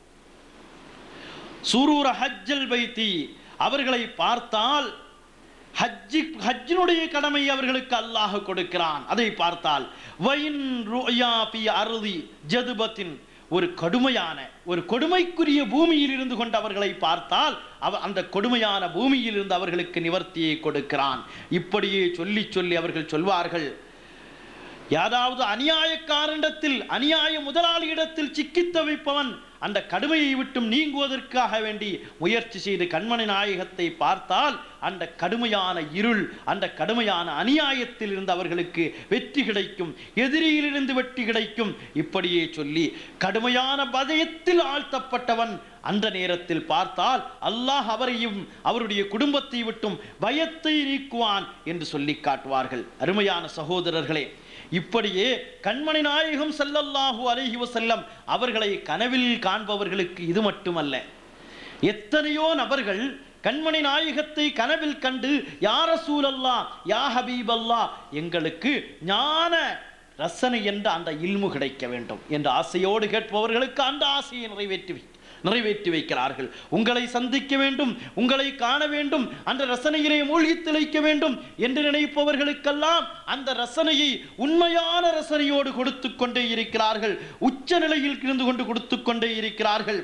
A: சுரூர ஹஜ்ஜல் பைத்தி அவர்களை பார்த்தால் ஹஜ்ஜி ஹஜ்ஜினுடைய கடமை அவர்களுக்கு அல்லாஹ் கொடுக்கிறான் அதை பார்த்தால் வயின் ருயா பி அருதி ஜதுபத்தின் ஒரு கடுமையான ஒரு கொடுமைக்குரிய பூமியில் இருந்து கொண்டு அவர்களை பார்த்தால் அவ அந்த கொடுமையான பூமியில் இருந்து அவர்களுக்கு நிவர்த்தியை கொடுக்கிறான் இப்படியே சொல்லி சொல்லி அவர்கள் சொல்வார்கள் யாராவது அநியாயக்காரனிடத்தில் அநியாய முதலாளியிடத்தில் சிக்கித் தவிப்பவன் அந்த கடுமையை விட்டும் நீங்குவதற்காக வேண்டி முயற்சி செய்து கண்மணி நாயகத்தை பார்த்தால் அந்த கடுமையான இருள் அந்த கடுமையான அநியாயத்தில் இருந்து அவர்களுக்கு வெற்றி கிடைக்கும் எதிரியிலிருந்து வெற்றி கிடைக்கும் இப்படியே சொல்லி கடுமையான பதயத்தில் ஆழ்த்தப்பட்டவன் அந்த நேரத்தில் பார்த்தால் அல்லாஹ் அவரையும் அவருடைய குடும்பத்தை விட்டும் பயத்தை நீக்குவான் என்று சொல்லி காட்டுவார்கள் அருமையான சகோதரர்களே இப்படியே கண்மணி நாயகம் ஸல்லல்லாஹு அலைஹி வஸல்லம் அவர்களை கனவில் காண்பவர்களுக்கு இது மட்டுமல்ல எத்தனையோ நபர்கள் கண்மணி நாயகத்தை கனவில் கண்டு யார சூழல்லா யா ஹபீபல்லா எங்களுக்கு ஞான ரசனை என்ற அந்த இல்மு கிடைக்க வேண்டும் என்ற ஆசையோடு கேட்பவர்களுக்கு அந்த ஆசையை நிறைவேற்றி வை- நிறைவேற்றி வைக்கிறார்கள் உங்களை சந்திக்க வேண்டும் உங்களை காண வேண்டும் அந்த ரசனையிலே மூழ்கி திளைக்க வேண்டும் என்று நினைப்பவர்களுக்கெல்லாம் அந்த ரசனையை உண்மையான ரசனையோடு கொடுத்து கொண்டே இருக்கிறார்கள் உச்ச நிலையில் இருந்து கொண்டு கொடுத்து கொண்டே இருக்கிறார்கள்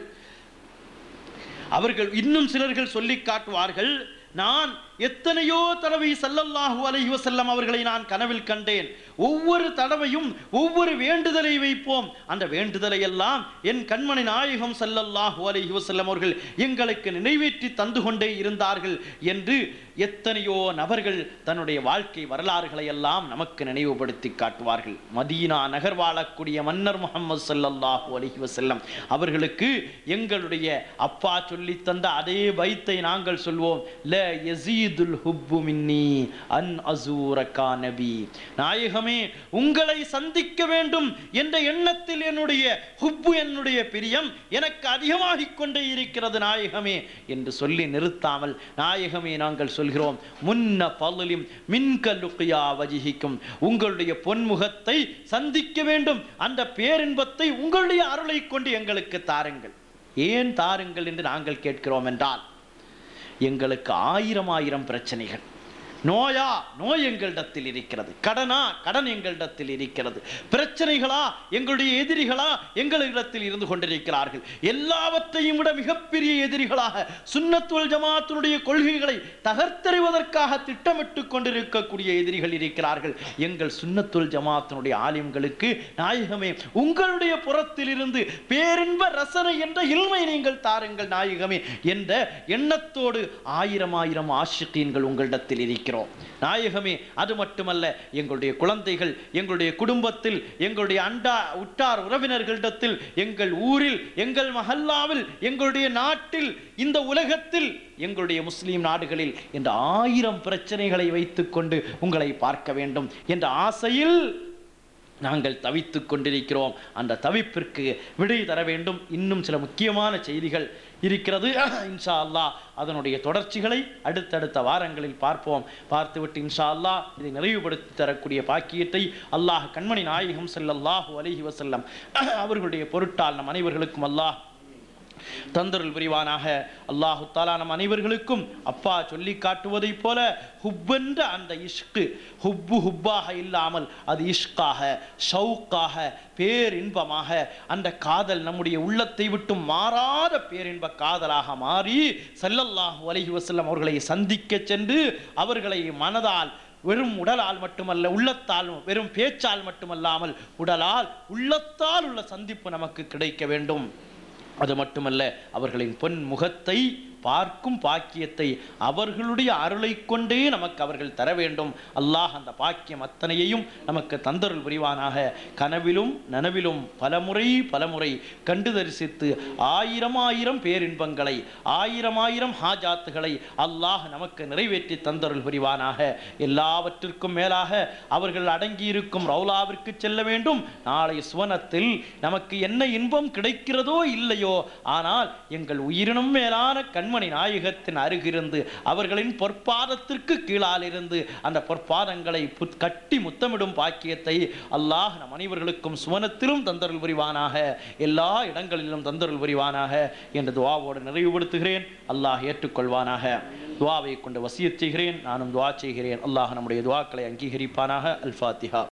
A: அவர்கள் இன்னும் சிலர்கள் சொல்லி காட்டுவார்கள் நான் எத்தனையோ தடவை ஸல்லல்லாஹு அலைஹி வஸல்லம் அவர்களை நான் கனவில் கண்டேன் ஒவ்வொரு தடவையும் ஒவ்வொரு வேண்டுதலை வைப்போம் அந்த வேண்டுதலை எல்லாம் என் கண்மணி நாயகம் ஸல்லல்லாஹு அலைஹி வஸல்லம் அவர்கள் எங்களுக்கு நிறைவேற்றி தந்து கொண்டே இருந்தார்கள் என்று எத்தனையோ நபர்கள் தன்னுடைய வாழ்க்கை வரலாறுகளை எல்லாம் நமக்கு நினைவுபடுத்தி காட்டுவார்கள் மதீனா நகர் வாழக்கூடிய மன்னர் முகமது ஸல்லல்லாஹு அலைஹி வஸல்லம் அவர்களுக்கு எங்களுடைய அப்பா சொல்லி தந்த அதே பைத்தை நாங்கள் சொல்வோம் ல யசீதுல் ஹுப்பு மின்னி அன் அசூரகா நபி நாயகமே உங்களை சந்திக்க வேண்டும் என்ற எண்ணத்தில் என்னுடைய ஹுப்பு என்னுடைய பிரியம் எனக்கு அதிகமாகிக் கொண்டே இருக்கிறது நாயகமே என்று சொல்லி நிறுத்தாமல் நாயகமே நாங்கள் சொல்கிறோம் முன்ன பலுலிம் மின்கலுக்கியா வஜிகிக்கும் உங்களுடைய பொன்முகத்தை சந்திக்க வேண்டும் அந்த பேரின்பத்தை உங்களுடைய அருளை கொண்டு எங்களுக்கு தாருங்கள் ஏன் தாருங்கள் என்று நாங்கள் கேட்கிறோம் என்றால் எங்களுக்கு ஆயிரம் ஆயிரம் பிரச்சனைகள் நோயா நோய் எங்களிடத்தில் இருக்கிறது கடனா கடன் எங்களிடத்தில் இருக்கிறது பிரச்சனைகளா எங்களுடைய எதிரிகளா எங்களிடத்தில் இருந்து கொண்டிருக்கிறார்கள் எல்லாவற்றையும் விட மிகப்பெரிய எதிரிகளாக சுன்னத்துல் ஜமாத்தினுடைய கொள்கைகளை தகர்த்தெறிவதற்காக திட்டமிட்டு கொண்டிருக்கக்கூடிய எதிரிகள் இருக்கிறார்கள் எங்கள் சுன்னத்துல் ஜமாத்தினுடைய ஆலிம்களுக்கு நாயகமே உங்களுடைய புறத்தில் இருந்து பேரின்ப ரசனை என்ற இல்மை நீங்கள் தாருங்கள் நாயகமே என்ற எண்ணத்தோடு ஆயிரம் ஆயிரம் ஆஷிகீன்கள் உங்களிடத்தில் இருக்கிறோம் நாயகமே அது மட்டுமல்ல எங்களுடைய குழந்தைகள் எங்களுடைய குடும்பத்தில் எங்களுடைய அண்டா உற்றார் உறவினர்களிடத்தில் எங்கள் ஊரில் எங்கள் மஹல்லாவில் எங்களுடைய நாட்டில் இந்த உலகத்தில் எங்களுடைய முஸ்லீம் நாடுகளில் என்ற ஆயிரம் பிரச்சனைகளை வைத்துக்கொண்டு உங்களை பார்க்க வேண்டும் என்ற ஆசையில் நாங்கள் தவித்துக் கொண்டிருக்கிறோம் அந்த தவிப்பிற்கு விடை தர வேண்டும் இன்னும் சில முக்கியமான செய்திகள் இருக்கிறது இன்ஷா அல்லாஹ் அதனுடைய தொடர்ச்சிகளை அடுத்தடுத்த வாரங்களில் பார்ப்போம் பார்த்துவிட்டு இன்ஷா அல்லாஹ் இதை நிறைவுபடுத்தி தரக்கூடிய பாக்கியத்தை அல்லாஹ் கண்மணி நாயகம் ஸல்லல்லாஹு அலைஹி வஸல்லம் அவர்களுடைய பொருட்டால் நம் அனைவர்களுக்கும் அல்லாஹ் தந்தருள் புரிவானாக அல்லாஹு தாலா நம் அனைவர்களுக்கும் அப்பா சொல்லி காட்டுவதைப் போல ஹுப்பென்ற அந்த இஷ்கு ஹுப்பு ஹுப்பாக இல்லாமல் அது இஷ்காக ஷவுக்காக பேரின்பமாக அந்த காதல் நம்முடைய உள்ளத்தை விட்டு மாறாத பேரின்ப காதலாக மாறி ஸல்லல்லாஹு அலைஹி வஸல்லம் அவர்களை சந்திக்க சென்று அவர்களை மனதால் வெறும் உடலால் மட்டுமல்ல உள்ளத்தால் வெறும் பேச்சால் மட்டுமல்லாமல் உடலால் உள்ளத்தால் உள்ள சந்திப்பு நமக்கு கிடைக்க வேண்டும் அது மட்டுமல்ல அவர்களின் பொன் முகத்தை பார்க்கும் பாக்கியத்தை அவர்களுடைய அருளை கொண்டே நமக்கு அவர்கள் தர வேண்டும் அல்லாஹ் அந்த பாக்கியம் அத்தனையையும் நமக்கு தந்தருள் புரிவானாக கனவிலும் நனவிலும் பலமுறை பலமுறை கண்டு தரிசித்து ஆயிரம் ஆயிரம் பேரின்பங்களை ஆயிரம் ஆயிரம் ஹாஜாத்துகளை அல்லாஹ் நமக்கு நிறைவேற்றி தந்தருள் புரிவானாக எல்லாவற்றிற்கும் மேலாக அவர்கள் அடங்கியிருக்கும் ரவுலாவிற்கு செல்ல வேண்டும் நாளை சுவனத்தில் நமக்கு என்ன இன்பம் கிடைக்கிறதோ இல்லையோ ஆனால் எங்கள் உயிரினும் மேலான கண்மணி நாயகத்தின் அருகிருந்து அவர்களின் பொற்பாதத்திற்கு கீழால் இருந்து அந்த பொற்பாதங்களை புத்- கட்டி முத்தமிடும் பாக்கியத்தை அல்லாஹ் நம் அனைவர்களுக்கும் சுவனத்திலும் தந்தருள் புரிவானாக எல்லா இடங்களிலும் தந்தருள் புரிவானாக என்ற துவாவோடு நிறைவுபடுத்துகிறேன் அல்லாஹ் ஏற்றுக்கொள்வானாக துவாவை கொண்டு வசியச் செய்கிறேன் நானும் துவா செய்கிறேன் அல்லாஹ் நம்முடைய துவாக்களை அங்கீகரிப்பானாக அல் ஃபாத்திஹா